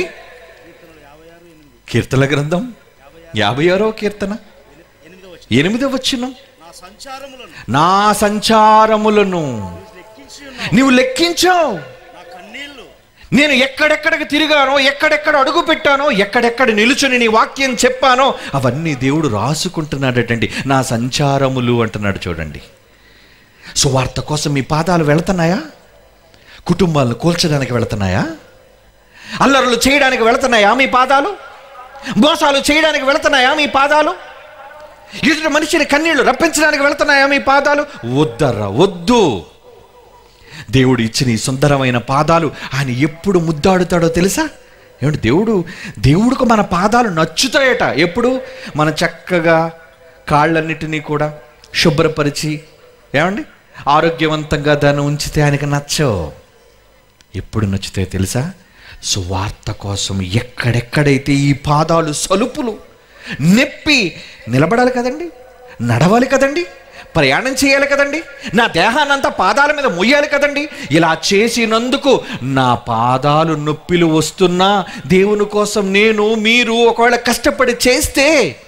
కీర్తన గ్రంథం యాభై ఆరో కీర్తన ఎనిమిదో వచ్చిన నా సంచారములను నా సంచారములను లెక్కించి నీవు లెక్కించావు నా కన్నీళ్లు నేను ఎక్కడెక్కడికి తిరిగానో ఎక్కడెక్కడ అడుగు పెట్టానో ఎక్కడెక్కడ నిలుచుని నీ వాక్యం చెప్పానో అవన్నీ దేవుడు రాసుకుంటున్నాడటండి నా సంచారములు అంటున్నాడు చూడండి సువార్త కోసం మీ పాదాలు వెళుతున్నాయా కుటుంబాలను కూల్చడానికి వెళుతున్నాయా అల్లరులు చేయడానికి వెళుతున్నాయా మీ పాదాలు మోసాలు చేయడానికి వెళుతున్నాయా మీ పాదాలు ఎదుటి మనిషిని కన్నీళ్లు రప్పించడానికి వెళుతున్నాయా మీ పాదాలు వద్దర్రా వద్దు దేవుడు ఇచ్చిన ఈ సుందరమైన పాదాలు ఆయన ఎప్పుడు ముద్దాడుతాడో తెలుసా ఏమంటే దేవుడు దేవుడికి మన పాదాలు నచ్చుతాయట ఎప్పుడు మన చక్కగా కాళ్ళన్నిటినీ కూడా శుభ్రపరిచి ఏమండి ఆరోగ్యవంతంగా దాన్ని ఉంచితే ఆయనకి నచ్చవు ఎప్పుడు నచ్చుతాయో తెలుసా సువార్త కోసం ఎక్కడెక్కడైతే ఈ పాదాలు సలుపులు నెప్పి నిలబడాలి కదండి నడవాలి కదండి ప్రయాణం చేయాలి కదండి నా దేహాన్నంతా పాదాల మీద మొయ్యాలి కదండి ఇలా చేసినందుకు నా పాదాలు నొప్పిలు వస్తున్నా దేవుని కోసం నేను మీరు ఒకవేళ కష్టపడి చేస్తే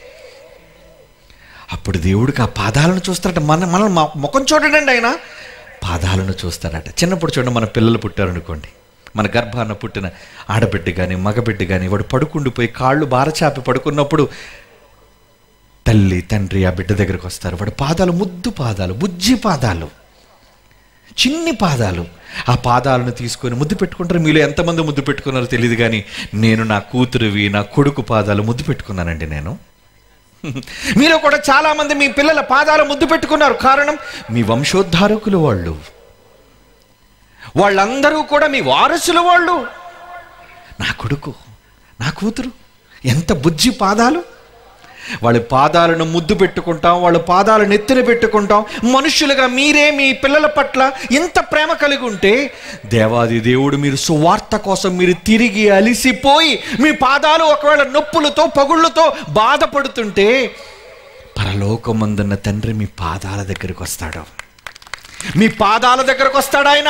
అప్పుడు దేవుడికి ఆ పాదాలను చూస్తాడట మన మన ముఖం చూడండి ఆయన పాదాలను చూస్తాడట చిన్నప్పుడు చూడండి మన పిల్లలు పుట్టారనుకోండి మన గర్భాన పుట్టిన ఆడబిడ్డ కానీ మగబిడ్డ కానీ వాడు పడుకుండిపోయి కాళ్ళు బారచాపి పడుకున్నప్పుడు తల్లి తండ్రి ఆ బిడ్డ దగ్గరకు వస్తారు వాడు పాదాలు ముద్దు పాదాలు బుజ్జి పాదాలు చిన్ని పాదాలు ఆ పాదాలను తీసుకొని ముద్దు పెట్టుకుంటారు మీలో ఎంతమంది ముద్దు పెట్టుకున్నారో తెలియదు కానీ నేను నా కూతురువి నా కొడుకు పాదాలు ముద్దు పెట్టుకున్నానండి నేను మీరు కూడా చాలా మంది మీ పిల్లల పాదాలు ముద్దు పెట్టుకున్నారు కారణం మీ వంశోద్ధారకులు వాళ్ళు వాళ్ళందరూ కూడా మీ వారసులు వాళ్ళు నా కొడుకు నా కూతురు ఎంత బుజ్జి పాదాలు వాళ్ళ పాదాలను ముద్దు పెట్టుకుంటాం వాళ్ళ పాదాలను నెత్తిన పెట్టుకుంటాం మనుషులుగా మీరే మీ పిల్లల పట్ల ఇంత ప్రేమ కలిగి ఉంటే దేవాది దేవుడు మీరు సువార్త కోసం మీరు తిరిగి అలిసిపోయి మీ పాదాలు ఒకవేళ నొప్పులతో పగుళ్ళతో బాధపడుతుంటే పరలోకమందున్న తండ్రి మీ పాదాల దగ్గరికి వస్తాడు మీ పాదాల దగ్గరకు వస్తాడు ఆయన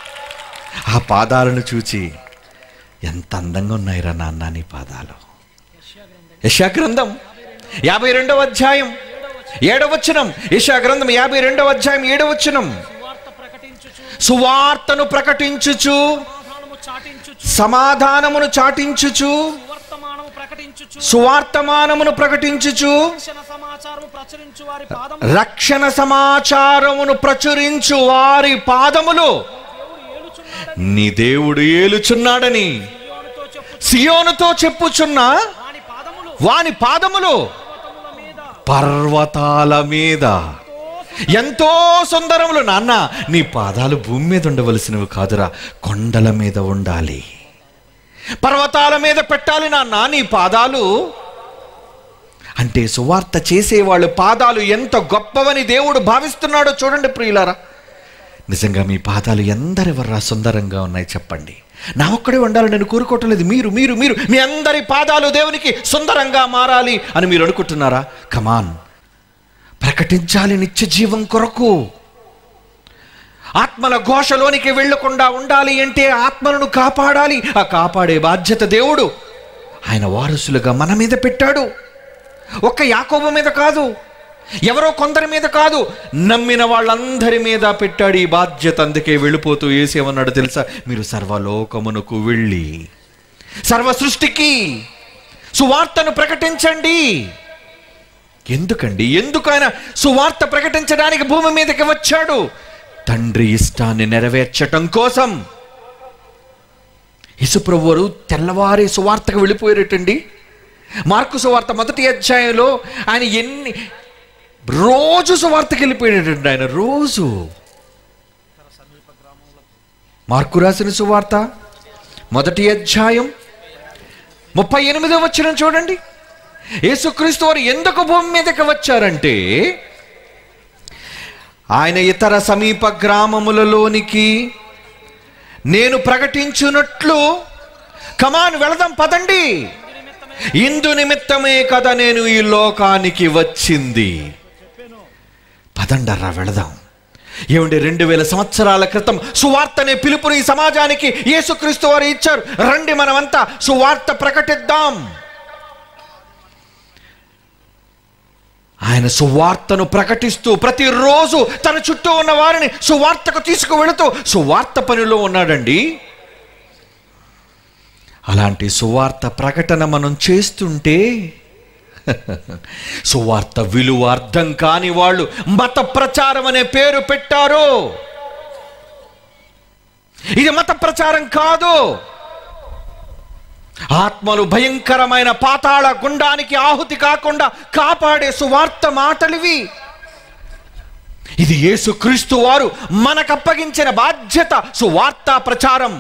ఆ పాదాలను చూచి ఎంత అందంగా ఉన్నాయిరా నాన్న నీ పాదాలు యశా గ్రంథం యాభై రెండవ అధ్యాయం ఏడవచనం యశా గ్రంథం యాభై రెండవ అధ్యాయం ఏడవచనం సువార్త ప్రకటించుచు సువార్తను ప్రకటించుచు సమాధానము చాటించుచు సమాధానమును చాటించుచు సువర్తమానము ప్రకటించుచు సువార్తమానమును ప్రకటించుచు రక్షణ సమాచారము ప్రచురించు వారి పాదం రక్షణ సమాచారమును ప్రచురించు వారి పాదములు నీ దేవుడు ఏలుచున్నాడని సియోనుతో చెప్పు సియోనుతో చెప్పుచున్నా వాని పాదములు వాని పాదములు పర్వతముల మీద పర్వతాల మీద ఎంతో సుందరములు నాన్న నీ పాదాలు భూమి మీద ఉండవలసినవి కాదురా కొండల మీద ఉండాలి పర్వతాల మీద పెట్టాలి నాన్న నీ పాదాలు అంటే సువార్త చేసేవాళ్ళు పాదాలు ఎంత గొప్పవని దేవుడు భావిస్తున్నాడో చూడండి ప్రియులారా నిజంగా మీ పాదాలు ఎందరెవర్రా సుందరంగా ఉన్నాయి చెప్పండి నా ఒక్కడే ఉండాలని నేను కోరుకోవట్లేదు మీరు మీరు మీరు మీ అందరి పాదాలు దేవునికి సుందరంగా మారాలి అని మీరు అనుకుంటున్నారా కమాన్ ప్రకటించాలి నిత్య జీవం కొరకు ఆత్మల ఘోషలోనికి వెళ్లకుండా ఉండాలి అంటే ఆత్మలను కాపాడాలి ఆ కాపాడే బాధ్యత దేవుడు ఆయన వారసులుగా మన మీద పెట్టాడు ఒక్క యాకోబు మీద కాదు ఎవరో కొందరి మీద కాదు నమ్మిన వాళ్ళందరి మీద పెట్టాడు ఈ బాధ్యత అందుకే వెళ్ళిపోతూ ఏసేమన్నాడు తెలుసా మీరు సర్వలోకమునకు వెళ్ళి సర్వ సృష్టికి సువార్తను ప్రకటించండి ఎందుకండి ఎందుకు ఆయన సువార్త ప్రకటించడానికి భూమి మీదకి వచ్చాడు తండ్రి ఇష్టాన్ని నెరవేర్చటం కోసం యేసుప్రభువారు తెల్లవారి సువార్తకు వెళ్ళిపోయారటండి మార్కు సువార్త మొదటి అధ్యాయంలో ఆయన ఎన్ని రోజు సువార్తకి వెళ్ళిపోయాడటండి ఆయన రోజు మార్కు రాసిన సువార్త మొదటి అధ్యాయం ముప్పై ఎనిమిదో వచ్చిన చూడండి యేసుక్రీస్తు వారు ఎందుకు భూమి మీదకి వచ్చారంటే ఆయన ఇతర సమీప గ్రామములలోనికి నేను ప్రకటించున్నట్లు కమాన్ వెళదాం పదండి ఇందు నిమిత్తమే కదా నేను ఈ లోకానికి వచ్చింది పదండర్రా వెళదాం ఏమండి రెండు వేల సంవత్సరాల క్రితం సువార్త అనే పిలుపుని ఈ సమాజానికి యేసుక్రీస్తు వారు ఇచ్చారు రండి మనమంతా సువార్త ప్రకటిద్దాం ఆయన సువార్తను ప్రకటిస్తూ ప్రతిరోజు తన చుట్టూ ఉన్న వారిని సువార్తకు తీసుకువెళుతూ సువార్త పనిలో ఉన్నాడండి అలాంటి సువార్త ప్రకటన మనం చేస్తుంటే సువార్త విలువ అర్థం కాని వాళ్ళు మత ప్రచారం అనే పేరు పెట్టారు ఇది మత ప్రచారం కాదు ఆత్మలు భయంకరమైన పాతాళ గుండానికి ఆహుతి కాకుండా కాపాడే సువార్త మాటలివి ఇది యేసుక్రీస్తు వారు మనకప్పగించిన బాధ్యత సువార్త ప్రచారం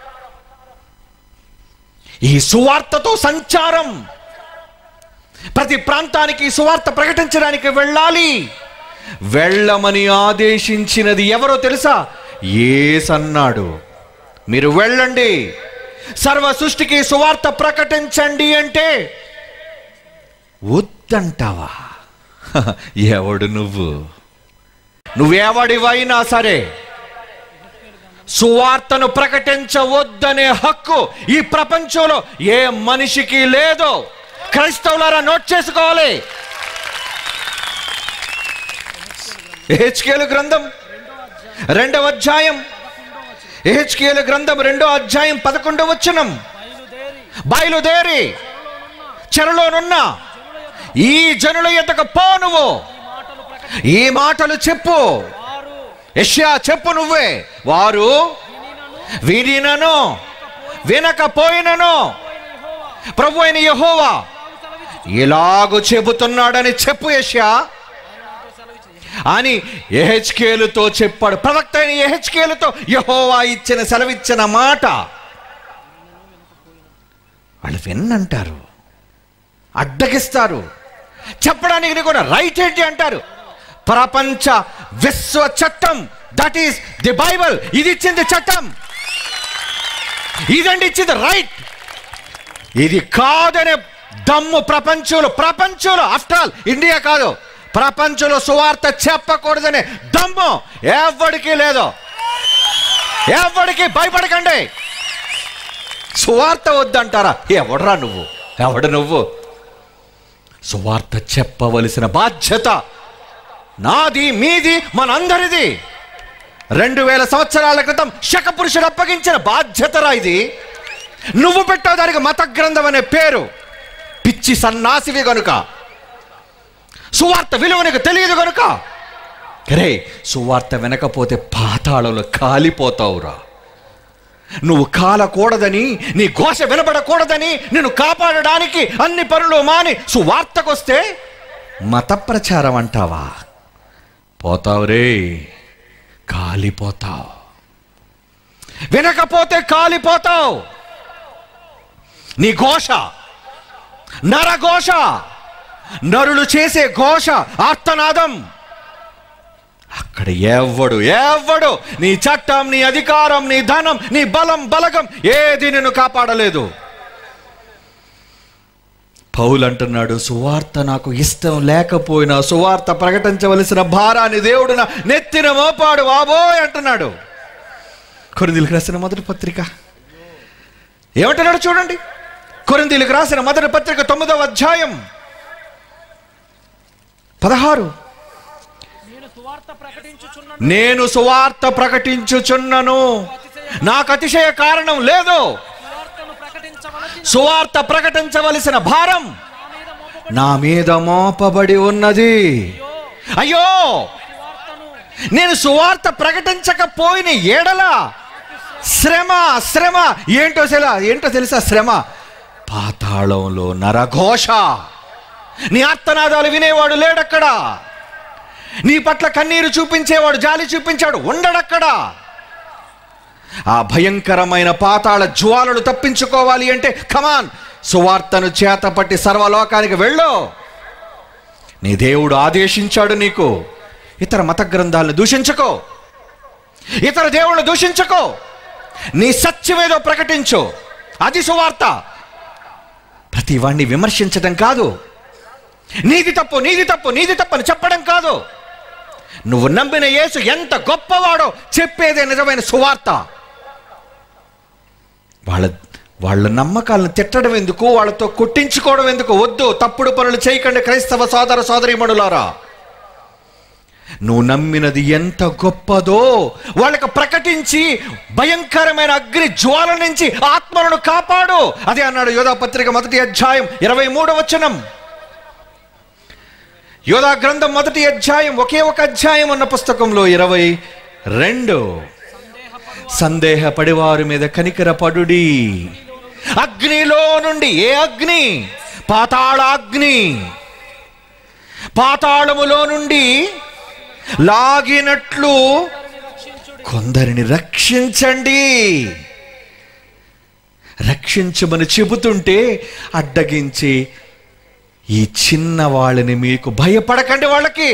ఈ సువార్తతో సంచారం ప్రతి ప్రాంతానికి ఈ సువార్త ప్రకటించడానికి వెళ్ళాలి వెళ్ళమని ఆదేశించినది ఎవరో తెలుసా ఏసన్నాడు మీరు వెళ్ళండి సర్వ సృష్టికి సువార్త ప్రకటించండి అంటే వద్దంటావా హ, ఎవడు నువ్వు నువ్వెవడివైనా సరే సువార్తను ప్రకటించవద్దనే హక్కు ఈ ప్రపంచంలో ఏ మనిషికి లేదు క్రైస్తవులారా నోట్ చేసుకోవాలి హెచ్కేలు గ్రంథం రెండవ అధ్యాయం హెచ్కేలు గ్రంథం రెండో అధ్యాయం పదకొండవ వచనం బయలుదేరి చెరలోనున్న ఈ జనుల ఎద్దకు పో నువ్వు ఈ మాటలు చెప్పు యష్యా చెప్పు నువ్వే వారు వినినను వినకపోయినను ప్రభు అయిన యహోవా ఇలాగు చెబుతున్నాడని చెప్పు యష్యా అని ఎహెచ్కేలుతో చెప్పాడు ప్రవక్త అయిన ఎహెచ్కేలుతో యహోవా ఇచ్చిన సెలవిచ్చిన మాట వాళ్ళు విన్నంటారు అడ్డగిస్తారు చెప్పడానికి ఇది కూడా రైట్ ఏంటి అంటారు ప్రపంచ విశ్వ చట్టం దట్ ఈస్ ది బైబల్ ఇది ఇచ్చింది చట్టం ఇదండి ఇచ్చింది రైట్ ఇది కాదనే దమ్ము ప్రపంచంలో ప్రపంచంలో ఆఫ్టర్ ఆల్ ఇండియా కాదు ప్రపంచంలో సువార్త చెప్పకూడదనే దమ్ము ఎవడికి లేదు ఎవడికి భయపడకండి సువార్త వద్దంటారా ఎవడరా నువ్వు ఎవడు నువ్వు సువార్త చెప్పవలసిన బాధ్యత నాది మీది మనందరిది రెండు వేల సంవత్సరాల క్రితం శకపురుషుడు అప్పగించిన బాధ్యతరా ఇది నువ్వు పెట్టావు దానికి మత గ్రంథం అనే పేరు పిచ్చి సన్నాసివి గనుక సువార్త విలువ నీకు తెలియదు గనుక రే సువార్త వినకపోతే పాతాళంలో కాలిపోతావురా నువ్వు కాలకూడదని నీ ఘోష వినబడకూడదని నిన్ను కాపాడడానికి అన్ని పనులు మాని సువార్తకొస్తే మత ప్రచారం అంటావా పోతావు రే కాలిపోతావు వినకపోతే కాలిపోతావు నీ ఘోష నరఘోష నరులు చేసే ఘోష ఆర్తనాదం అక్కడ ఎవడు ఎవడు నీ చట్టం నీ అధికారం నీ ధనం నీ బలం బలగం ఏది నిన్ను కాపాడలేదు పౌలు అంటున్నాడు సువార్త నాకు ఇష్టం లేకపోయినా సువార్త ప్రకటించవలసిన భారాన్ని దేవుడు నా నెత్తిన మోపాడు బాబోయ్ అంటున్నాడు కొరిందీలకు రాసిన మొదటి పత్రిక ఏమంటున్నాడు చూడండి కొరిందీలకు రాసిన మొదటి పత్రిక తొమ్మిదవ అధ్యాయం పదహారు సువార్త ప్రకటించుచున్న నేను సువార్త ప్రకటించుచున్నను నాకు అతిశయ కారణం లేదు సువార్తను ప్రకటించవలసిన సువార్త ప్రకటించవలసిన భారం నా మీద మోపబడి నా మీద మోపబడి ఉన్నది అయ్యో సువార్తను నేను సువార్త ప్రకటించకపోయిన ఏడల శ్రమ శ్రమ ఏంటో తెలుసా ఏంటో తెలుసా శ్రమ పాతాళంలో నరఘోష నీ ఆర్తనాదాలు వినేవాడు లేడక్కడ నీ పట్ల కన్నీరు చూపించేవాడు జాలి చూపించాడు ఉండడక్కడ ఆ భయంకరమైన పాతాళ జ్వాలలు తప్పించుకోవాలి అంటే కమాన్ సువార్తను చేతపట్టి సర్వలోకానికి వెళ్ళు నీ దేవుడు ఆదేశించాడు నీకు ఇతర మత గ్రంథాలను దూషించుకో ఇతర దేవుళ్ళను దూషించుకో నీ సత్యమేదో ప్రకటించు అది సువార్త ప్రతి వాణ్ణి విమర్శించడం కాదు నీది తప్పు నీది తప్పు నీది తప్పు అని చెప్పడం కాదు నువ్వు నమ్మిన యేసు ఎంత గొప్పవాడో చెప్పేదే నిజమైన సువార్త వాళ్ళ వాళ్ళ నమ్మకాలను తిట్టడం ఎందుకు వాళ్ళతో కొట్టించుకోవడం ఎందుకు వద్దు తప్పుడు పనులు చేయకండి క్రైస్తవ సోదర సోదరీమణులారా నువ్వు నమ్మినది ఎంత గొప్పదో వాళ్ళకి ప్రకటించి భయంకరమైన అగ్ని జ్వాల నుంచి ఆత్మలను కాపాడు అదే అన్నాడు యోధా పత్రిక మొదటి అధ్యాయం ఇరవై మూడవ వచనం యోధా గ్రంథం మొదటి అధ్యాయం ఒకే ఒక అధ్యాయం ఉన్న పుస్తకంలో ఇరవై రెండు సందేహపడి వారి మీద కనికరపడుడి అగ్నిలో నుండి ఏ అగ్ని పాతాళాగ్ని పాతాళములో నుండి లాగినట్లు కొందరిని రక్షించండి రక్షించమని చెబుతుంటే అడ్డగించి ఈ చిన్న వాళ్ళని మీకు భయపడకండి వాళ్ళకి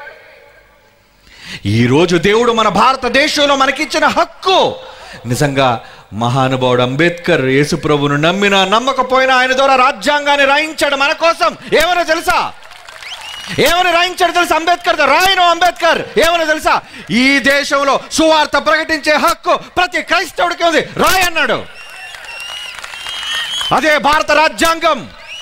ఈరోజు దేవుడు మన భారతదేశంలో మనకిచ్చిన హక్కు నిజంగా మహానుభావుడు అంబేద్కర్ యేసుప్రభును నమ్మినా నమ్మకపోయినా ఆయన ద్వారా రాజ్యాంగాన్ని రాయించాడు మన కోసం ఏమన్నా తెలుసా ఏమని రాయించాడు తెలుసా అంబేద్కర్ రాయను అంబేద్కర్ ఏమని తెలుసా ఈ దేశంలో సువార్త ప్రకటించే హక్కు ప్రతి క్రైస్తవుడికి ఉంది రాయ్ అన్నాడు అదే భారత రాజ్యాంగం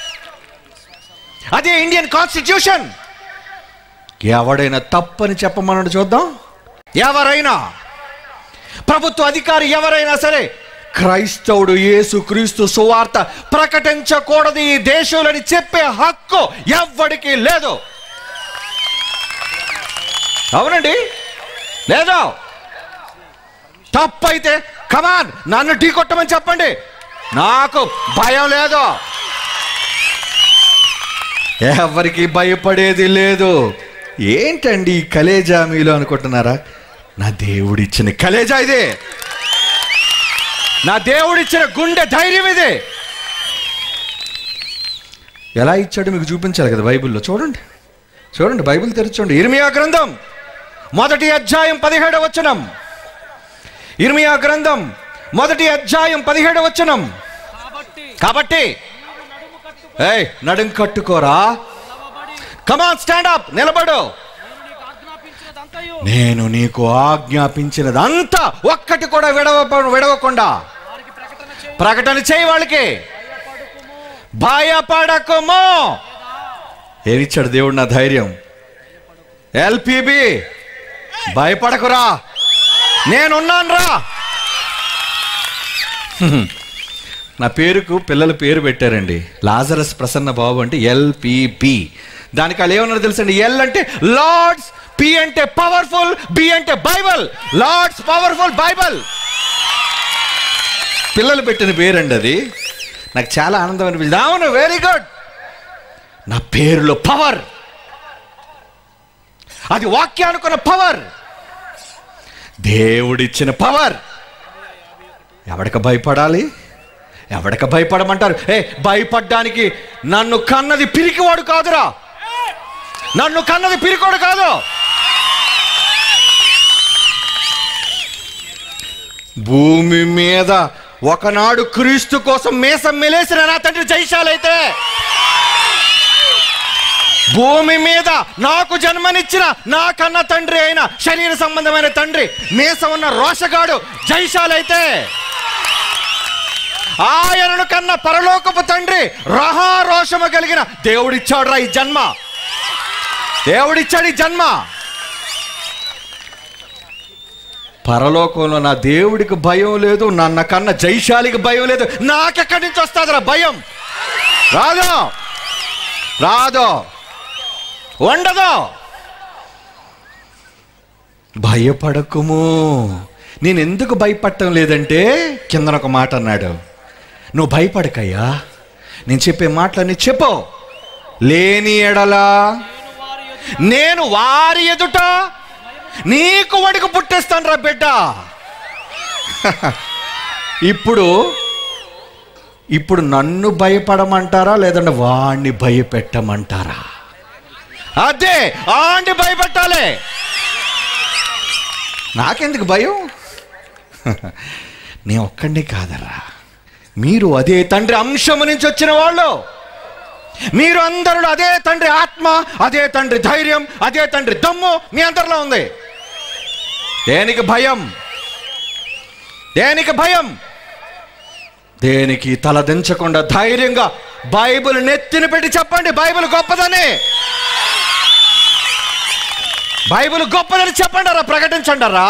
అదే ఇండియన్ కాన్స్టిట్యూషన్ ఎవడైనా తప్పని చెప్పమన్నాడు చూద్దాం ఎవరైనా ప్రభుత్వ అధికారి ఎవరైనా సరే క్రైస్తవుడు యేసు క్రీస్తు సువార్త ప్రకటించకూడదు ఈ దేశంలోని చెప్పే హక్కు ఎవ్వడికి లేదు అవునండి లేదు తప్పైతే కమాన్ నన్ను ఢీ కొట్టమని చెప్పండి నాకు భయం లేదు ఎవరికి భయపడేది లేదు ఏంటండి ఈ కలేజా మీలో అనుకుంటున్నారా నా దేవుడిచ్చిన కలేజా ఇదే నా దేవుడిచ్చిన గుండె ధైర్యం ఇదే ఎలా ఇచ్చాడు మీకు చూపించాలి కదా బైబిల్లో చూడండి చూడండి బైబిల్ తెరచండి ఇర్మియా గ్రంథం మొదటి అధ్యాయం పదిహేడవ వచనం ఇర్మియా గ్రంథం మొదటి అధ్యాయం పదిహేడవ వచనం కాబట్టి కాబట్టి నీవు నడుము కట్టు ఏయ్ నడుం కట్టుకోరా నిలవబడి కమాన్ స్టాండ్ అప్ నిలబడు నేను నీకు ఆజ్ఞాపించినదంతయు నేను నీకు ఆజ్ఞాపించినదంతా ఒక్కటి కూడా విడవ విడవకుండా వారికి ప్రకటన చేయ ప్రకటన చేయి వాళ్ళకి భయపడకుము ఏమిచ్చాడు దేవుడు నా ధైర్యం ఎల్పిబి భయపడకురా నేనున్నాను రా నా పేరుకు పిల్లల పేరు పెట్టారండి లాజరస్ ప్రసన్న బాబు అంటే ఎల్పిబి దానికి వాళ్ళు ఏమన్నారు తెలుసండి ఎల్ అంటే లార్డ్స్ పి అంటే పవర్ఫుల్ బి అంటే బైబల్ లార్డ్స్ పవర్ఫుల్ బైబల్ పిల్లలు పెట్టిన పేరండి అది నాకు చాలా ఆనందం అనిపించింది అవును వెరీ గుడ్ నా పేరులో పవర్ అది వాక్యానుకున్న పవర్ దేవుడిచ్చిన పవర్ ఎవడికి భయపడాలి ఎవడికి భయపడమంటారు ఏ భయపడ్డానికి నన్ను కన్నది పిరికివాడు కాదురా నన్ను కన్నది పిరికోడు కాదు భూమి మీద ఒకనాడు క్రీస్తు కోసం మేసం మెలేసిన నా తండ్రి జైశాలైతే భూమి మీద నాకు జన్మనిచ్చిన నా కన్న తండ్రి అయిన శరీర సంబంధమైన తండ్రి మీస ఉన్న రోషగాడు జైశాలైతే ఆయనను కన్న పరలోకపు తండ్రి రహారోషము కలిగిన దేవుడిచ్చాడు రా ఈ జన్మ దేవుడిచ్చాడు ఈ జన్మ పరలోకంలో నా దేవుడికి భయం లేదు నన్న కన్నా జైశాలికి భయం లేదు నాకెక్కడి నుంచి వస్తుందిరా భయం రాదు రాదు ఉండదు భయపడకుము నేను ఎందుకు భయపడటం లేదంటే కిందన ఒక మాట అన్నాడు నువ్వు భయపడకయ్యా నేను చెప్పే మాటలన్నీ చెప్పు లేని ఎడలా నేను వారి ఎదుట నీకు వడికి పుట్టేస్తాను రా బిడ్డ ఇప్పుడు ఇప్పుడు నన్ను భయపడమంటారా లేదంటే వాణ్ణి భయపెట్టమంటారా అదే ఆండి భయపెట్టాలి నాకెందుకు భయం నేను ఒక్కడిని కాదరా మీరు అదే తండ్రి అంశము నుంచి వచ్చిన వాళ్ళు మీరు అందరూ అదే తండ్రి ఆత్మ అదే తండ్రి ధైర్యం అదే తండ్రి దమ్ము మీ అందరిలో ఉంది దేనికి భయం దేనికి భయం దేనికి తలదించకుండా ధైర్యంగా బైబిల్ నెత్తిన పెట్టి చెప్పండి బైబిల్ గొప్పదని బైబిల్ గొప్పదని చెప్పండి అరా ప్రకటించండి అరా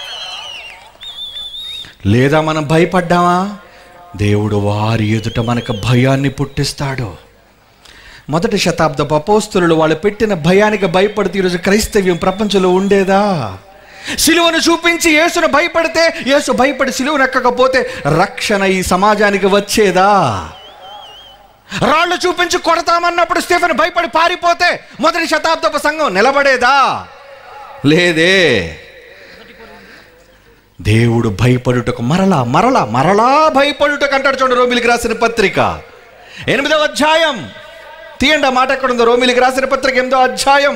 లేదా మనం భయపడ్డామా దేవుడు వారి ఎదుట మనకు భయాన్ని పుట్టిస్తాడు మొదటి శతాబ్దపు అపోస్తులు వాళ్ళు పెట్టిన భయానికి భయపడితే ఈరోజు క్రైస్తవ్యం ప్రపంచంలో ఉండేదా సిలువను చూపించి యేసును భయపడితే యేసు భయపడి సిలువను ఎక్కకపోతే రక్షణ ఈ సమాజానికి వచ్చేదా రాళ్ళు చూపించి కొడతామన్నప్పుడు స్టీఫెన్ భయపడి పారిపోతే మొదటి శతాబ్దపు సంఘం నిలబడేదా లేదే దేవుడు భయపడుటకు మరలా మరలా మరలా భయపడుటకు అంటాడు చూడండి రోమిలికి రాసిన పత్రిక ఎనిమిదవ అధ్యాయం తీయండి ఆ మాట ఎక్కడ ఉందో రోమిలికి రాసిన పత్రిక ఎనిమిదో అధ్యాయం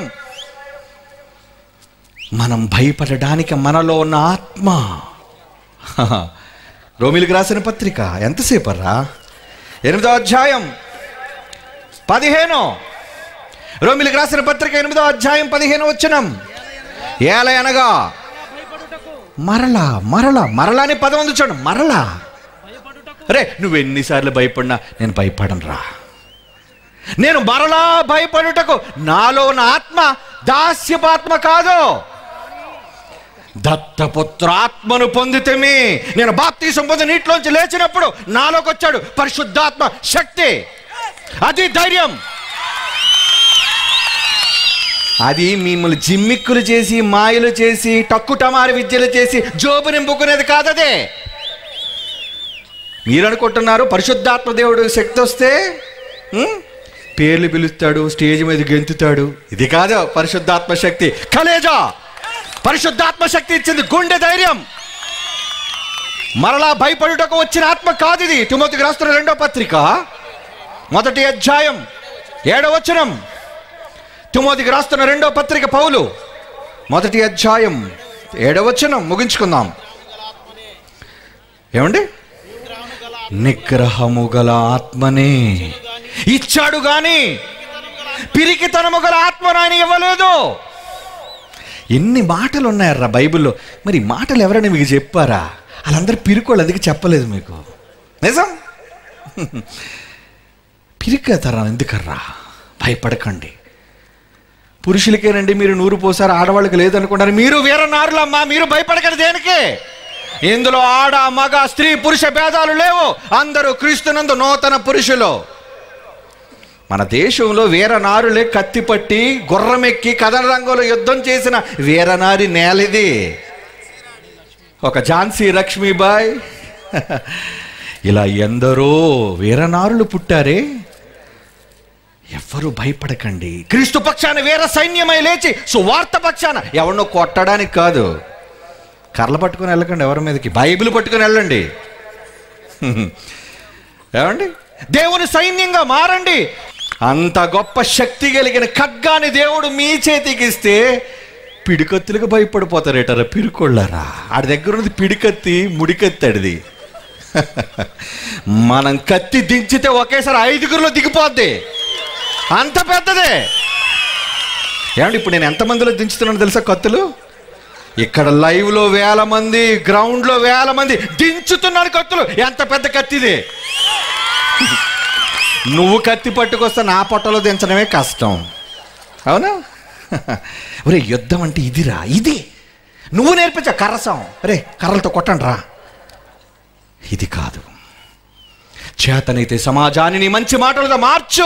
మనం భయపడడానికి మనలో ఉన్న ఆత్మ హహ. రోమిలికి రాసిన పత్రిక ఎంతసేపు రా ఎనిమిదో అధ్యాయం పదిహేను రోమిలికి రాసిన పత్రిక ఎనిమిదో అధ్యాయం పదిహేను వచ్చినం ఏల అనగా మరలా మరలా మరలా అని పదం ఉంది చూడండి మరలా రే నువ్వు ఎన్నిసార్లు భయపడినా నేను భయపడను రా నేను మరలా భయపడుటకు నాలో ఉన్న ఆత్మ దాస్యపాత్మ కాదు దత్తపుత్రాత్మను పొందితేమి నేను బాప్తీసం పొంది నీటిలోంచి లేచినప్పుడు నాలోకి వచ్చాడు పరిశుద్ధాత్మ శక్తి అది ధైర్యం అది మిమ్మల్ని జిమ్మిక్కులు చేసి మాయలు చేసి టక్కుటమారి విద్యలు చేసి జోబు నింపుకునేది కాదదే మీరు అనుకుంటున్నారు పరిశుద్ధాత్మ దేవుడు శక్తి వస్తే ఉం? పేర్లు పిలుస్తాడు స్టేజ్ మీద గెంతుతాడు ఇది కాదు పరిశుద్ధాత్మ శక్తి కలేజా పరిశుద్ధాత్మ శక్తి ఇచ్చింది గుండె ధైర్యం మరలా భయపడుటకు వచ్చిన ఆత్మ కాదు ఇది తిమోతికి రాస్తున్న రెండో పత్రిక మొదటి అధ్యాయం ఏడవచనం తిమోతికి రాస్తున్న రెండో పత్రిక పౌలు మొదటి అధ్యాయం ఏడవచనం ముగించుకుందాం ఏమండి నిగ్రహము గల ఆత్మనే ఇచ్చాడు గాని పిరికితనము గల ఆత్మను ఆయన ఇవ్వలేదు ఎన్ని మాటలు ఉన్నాయర్రా బైబిల్లో మరి ఈ మాటలు ఎవరైనా మీకు చెప్పారా వాళ్ళందరూ పిరుకోళ్ళు అందుకే చెప్పలేదు మీకు నిజం పిరికేతారా ఎందుకర్రా భయపడకండి పురుషులకేనండి మీరు నూరు పోసారు ఆడవాళ్ళకి లేదనుకుంటారు మీరు వేరే నారులమ్మా మీరు భయపడకండి దేనికి ఇందులో ఆడ మగ స్త్రీ పురుష భేదాలు లేవు అందరూ క్రీస్తునందు నూతన పురుషులు మన దేశంలో వీరనారులే కత్తిపట్టి గుర్రమెక్కి కథన రంగంలో యుద్ధం చేసిన వీరనారి నేలిది ఒక ఝాన్సీ లక్ష్మీబాయ్ ఇలా ఎందరో వీరనారులు పుట్టారే ఎవ్వరూ భయపడకండి క్రీస్తు పక్షాన వీర సైన్యమై లేచి సువార్త పక్షాన ఎవరినో కొట్టడానికి కాదు కర్రలు పట్టుకొని వెళ్ళకండి ఎవరి మీదకి బైబిల్ పట్టుకొని వెళ్ళండి ఏమండి దేవుని సైన్యంగా మారండి అంత గొప్ప శక్తి కలిగిన ఖడ్గాని దేవుడు మీ చేతికి ఇస్తే పిడికత్తులకు భయపడిపోతారేటారా పిరుకోళ్ళారా ఆడి దగ్గర ఉన్నది పిడికత్తి ముడికత్తి అడిది మనం కత్తి దించితే ఒకేసారి ఐదుగురిలో దిగిపోద్ది అంత పెద్దదే ఏమండి ఇప్పుడు నేను ఎంతమందిలో దించుతున్నాను తెలుసా కత్తులు ఇక్కడ లైవ్లో వేల మంది గ్రౌండ్లో వేల మంది దించుతున్నాను కత్తులు ఎంత పెద్ద కత్తిది నువ్వు కత్తి పట్టుకొస్తే నా పొట్టలో దించడమే కష్టం అవునా ఒరే యుద్ధం అంటే ఇదిరా ఇది నువ్వు నేర్పించా కర్రసం రే కర్రలతో కొట్టండి రా ఇది కాదు చేతనైతే సమాజాన్ని నీ మంచి మాటలుగా మార్చు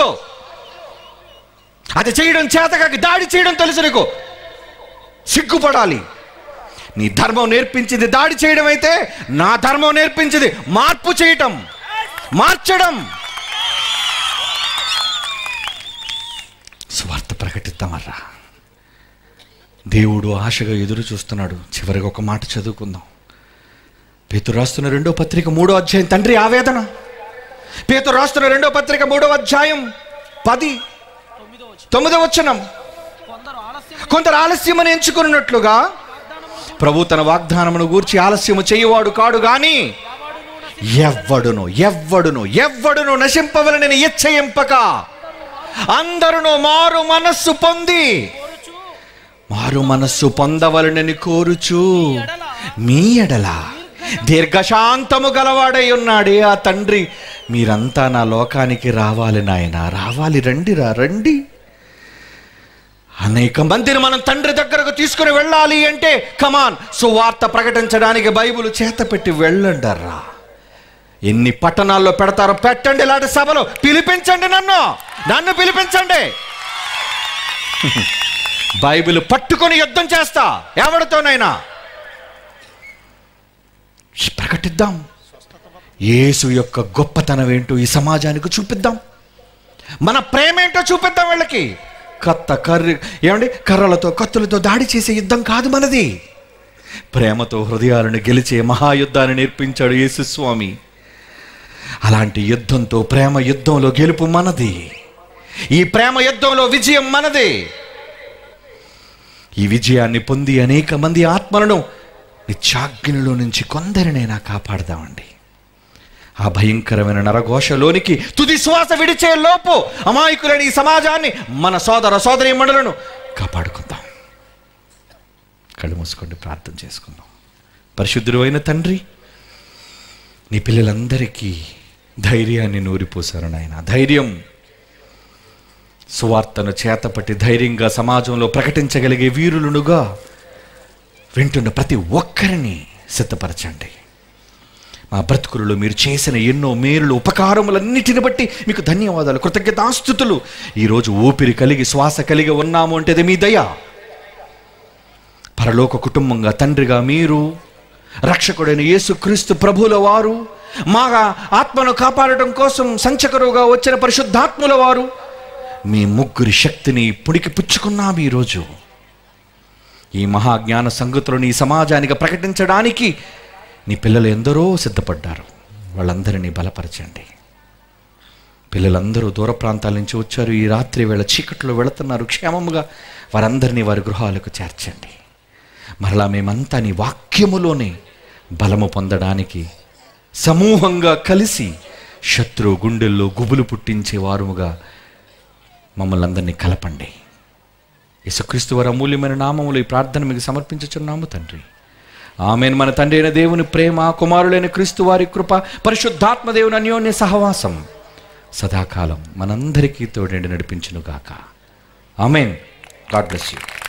అది చేయడం చేతకాకి దాడి చేయడం తెలుసు నీకు సిగ్గుపడాలి నీ ధర్మం నేర్పించింది దాడి చేయడం అయితే నా ధర్మం నేర్పించింది మార్పు చేయటం మార్చడం స్వార్థ ప్రకటిద్దామర్రా దేవుడు ఆశగా ఎదురు చూస్తున్నాడు చివరిగా ఒక మాట చదువుకుందాం పేతురు రాస్తున్న రెండో పత్రిక మూడో అధ్యాయం తండ్రి ఆవేదన పేతురు రాస్తున్న రెండో పత్రిక మూడో అధ్యాయం పది తొమ్మిదో వచనం కొందరు ఆలస్యం కొందరు ఆలస్యమని ఎంచుకున్నట్లుగా ప్రభు తన వాగ్దానమును గూర్చి ఆలస్యము చేయువాడు కాడు గాని ఎవ్వడును ఎవ్వడును ఎవ్వడును నశింపవలనని ఇచ్చయింపక అందరును మారు మనస్సు పొంది మారు మనస్సు పొందవలనని కోరుచు మీ ఎడల దీర్ఘశాంతము గలవాడై ఉన్నాడే ఆ తండ్రి మీరంతా నా లోకానికి రావాలి నాయన రావాలి రండిరా రండి అనేక మందిని మనం తండ్రి దగ్గరకు తీసుకుని వెళ్ళాలి అంటే కమాన్ సువార్త ప్రకటించడానికి బైబిల్ చేత పెట్టి వెళ్ళండర్రా ఎన్ని పట్టణాల్లో పెడతారో పెట్టండి ఇలాంటి సభలు పిలిపించండి నన్ను నన్ను పిలిపించండి బైబిల్ పట్టుకొని యుద్ధం చేస్తా ఎవరితోనైనా ప్రకటిద్దాం యేసు యొక్క గొప్పతనం ఏంటో ఈ సమాజానికి చూపిద్దాం మన ప్రేమ ఏంటో చూపిద్దాం వీళ్ళకి కత్త కర్రి ఏమండి కర్రలతో కత్తులతో దాడి చేసే యుద్ధం కాదు మనది ప్రేమతో హృదయాలను గెలిచే మహాయుద్ధాన్ని నేర్పించాడు యేసుస్వామి అలాంటి యుద్ధంతో ప్రేమ యుద్ధంలో గెలుపు మనది ఈ ప్రేమ యుద్ధంలో విజయం మనది ఈ విజయాన్ని పొంది అనేక మంది ఆత్మలను నిత్యాగ్నిలో నుంచి కొందరినైనా కాపాడదామండి ఆ భయంకరమైన నరఘోషలోనికి తుది శ్వాస విడిచే లోపు అమాయకులైన ఈ సమాజాన్ని మన సోదర సోదరి మండలను కాపాడుకుందాం కళ్ళు మూసుకోండి ప్రార్థన చేసుకుందాం పరిశుద్ధుడు అయిన తండ్రి నీ పిల్లలందరికీ ధైర్యాన్ని నూరిపోశారు నాయన ధైర్యం సువార్తను చేతపట్టి ధైర్యంగా సమాజంలో ప్రకటించగలిగే వీరులునుగా వింటున్న ప్రతి ఒక్కరిని సిద్ధపరచండి మా బ్రతుకులలో మీరు చేసిన ఎన్నో మేలులు ఉపకారములన్నిటిని బట్టి మీకు ధన్యవాదాలు కృతజ్ఞతాస్థుతులు ఈరోజు ఊపిరి కలిగి శ్వాస కలిగి ఉన్నాము అంటే అది మీ దయ పరలోక కుటుంబంగా తండ్రిగా మీరు రక్షకుడైన యేసుక్రీస్తు ప్రభుల వారు మా ఆత్మను కాపాడటం కోసం సంచకరుగా వచ్చిన పరిశుద్ధాత్ముల వారు మీ ముగ్గురి శక్తిని పుడికి పుచ్చుకున్నాం ఈరోజు ఈ మహాజ్ఞాన సంగతులను ఈ సమాజానికి ప్రకటించడానికి నీ పిల్లలు ఎందరో సిద్ధపడ్డారు వాళ్ళందరినీ బలపరచండి పిల్లలందరూ దూర ప్రాంతాల నుంచి వచ్చారు ఈ రాత్రి వేళ చీకట్లో వెళుతున్నారు క్షేమముగా వారందరినీ వారి గృహాలకు చేర్చండి మరలా మేమంతా నీ వాక్యములోనే బలము పొందడానికి సమూహంగా కలిసి శత్రు గుండెల్లో గుబులు పుట్టించే వారుముగా మమ్మల్ని అందరినీ కలపండి యేసుక్రీస్తు వారి అమూల్యమైన నామములు ఈ ప్రార్థన మీకు సమర్పించుచున్నాము తండ్రి ఆమెను మన తండ్రి అయిన దేవుని ప్రేమ కుమారులైన క్రీస్తు వారి కృప పరిశుద్ధాత్మ దేవుని అన్యోన్య సహవాసం సదాకాలం మనందరికీ తోడండి నడిపించును గాక ఆమెన్ గాడ్ బ్లెస్ యూ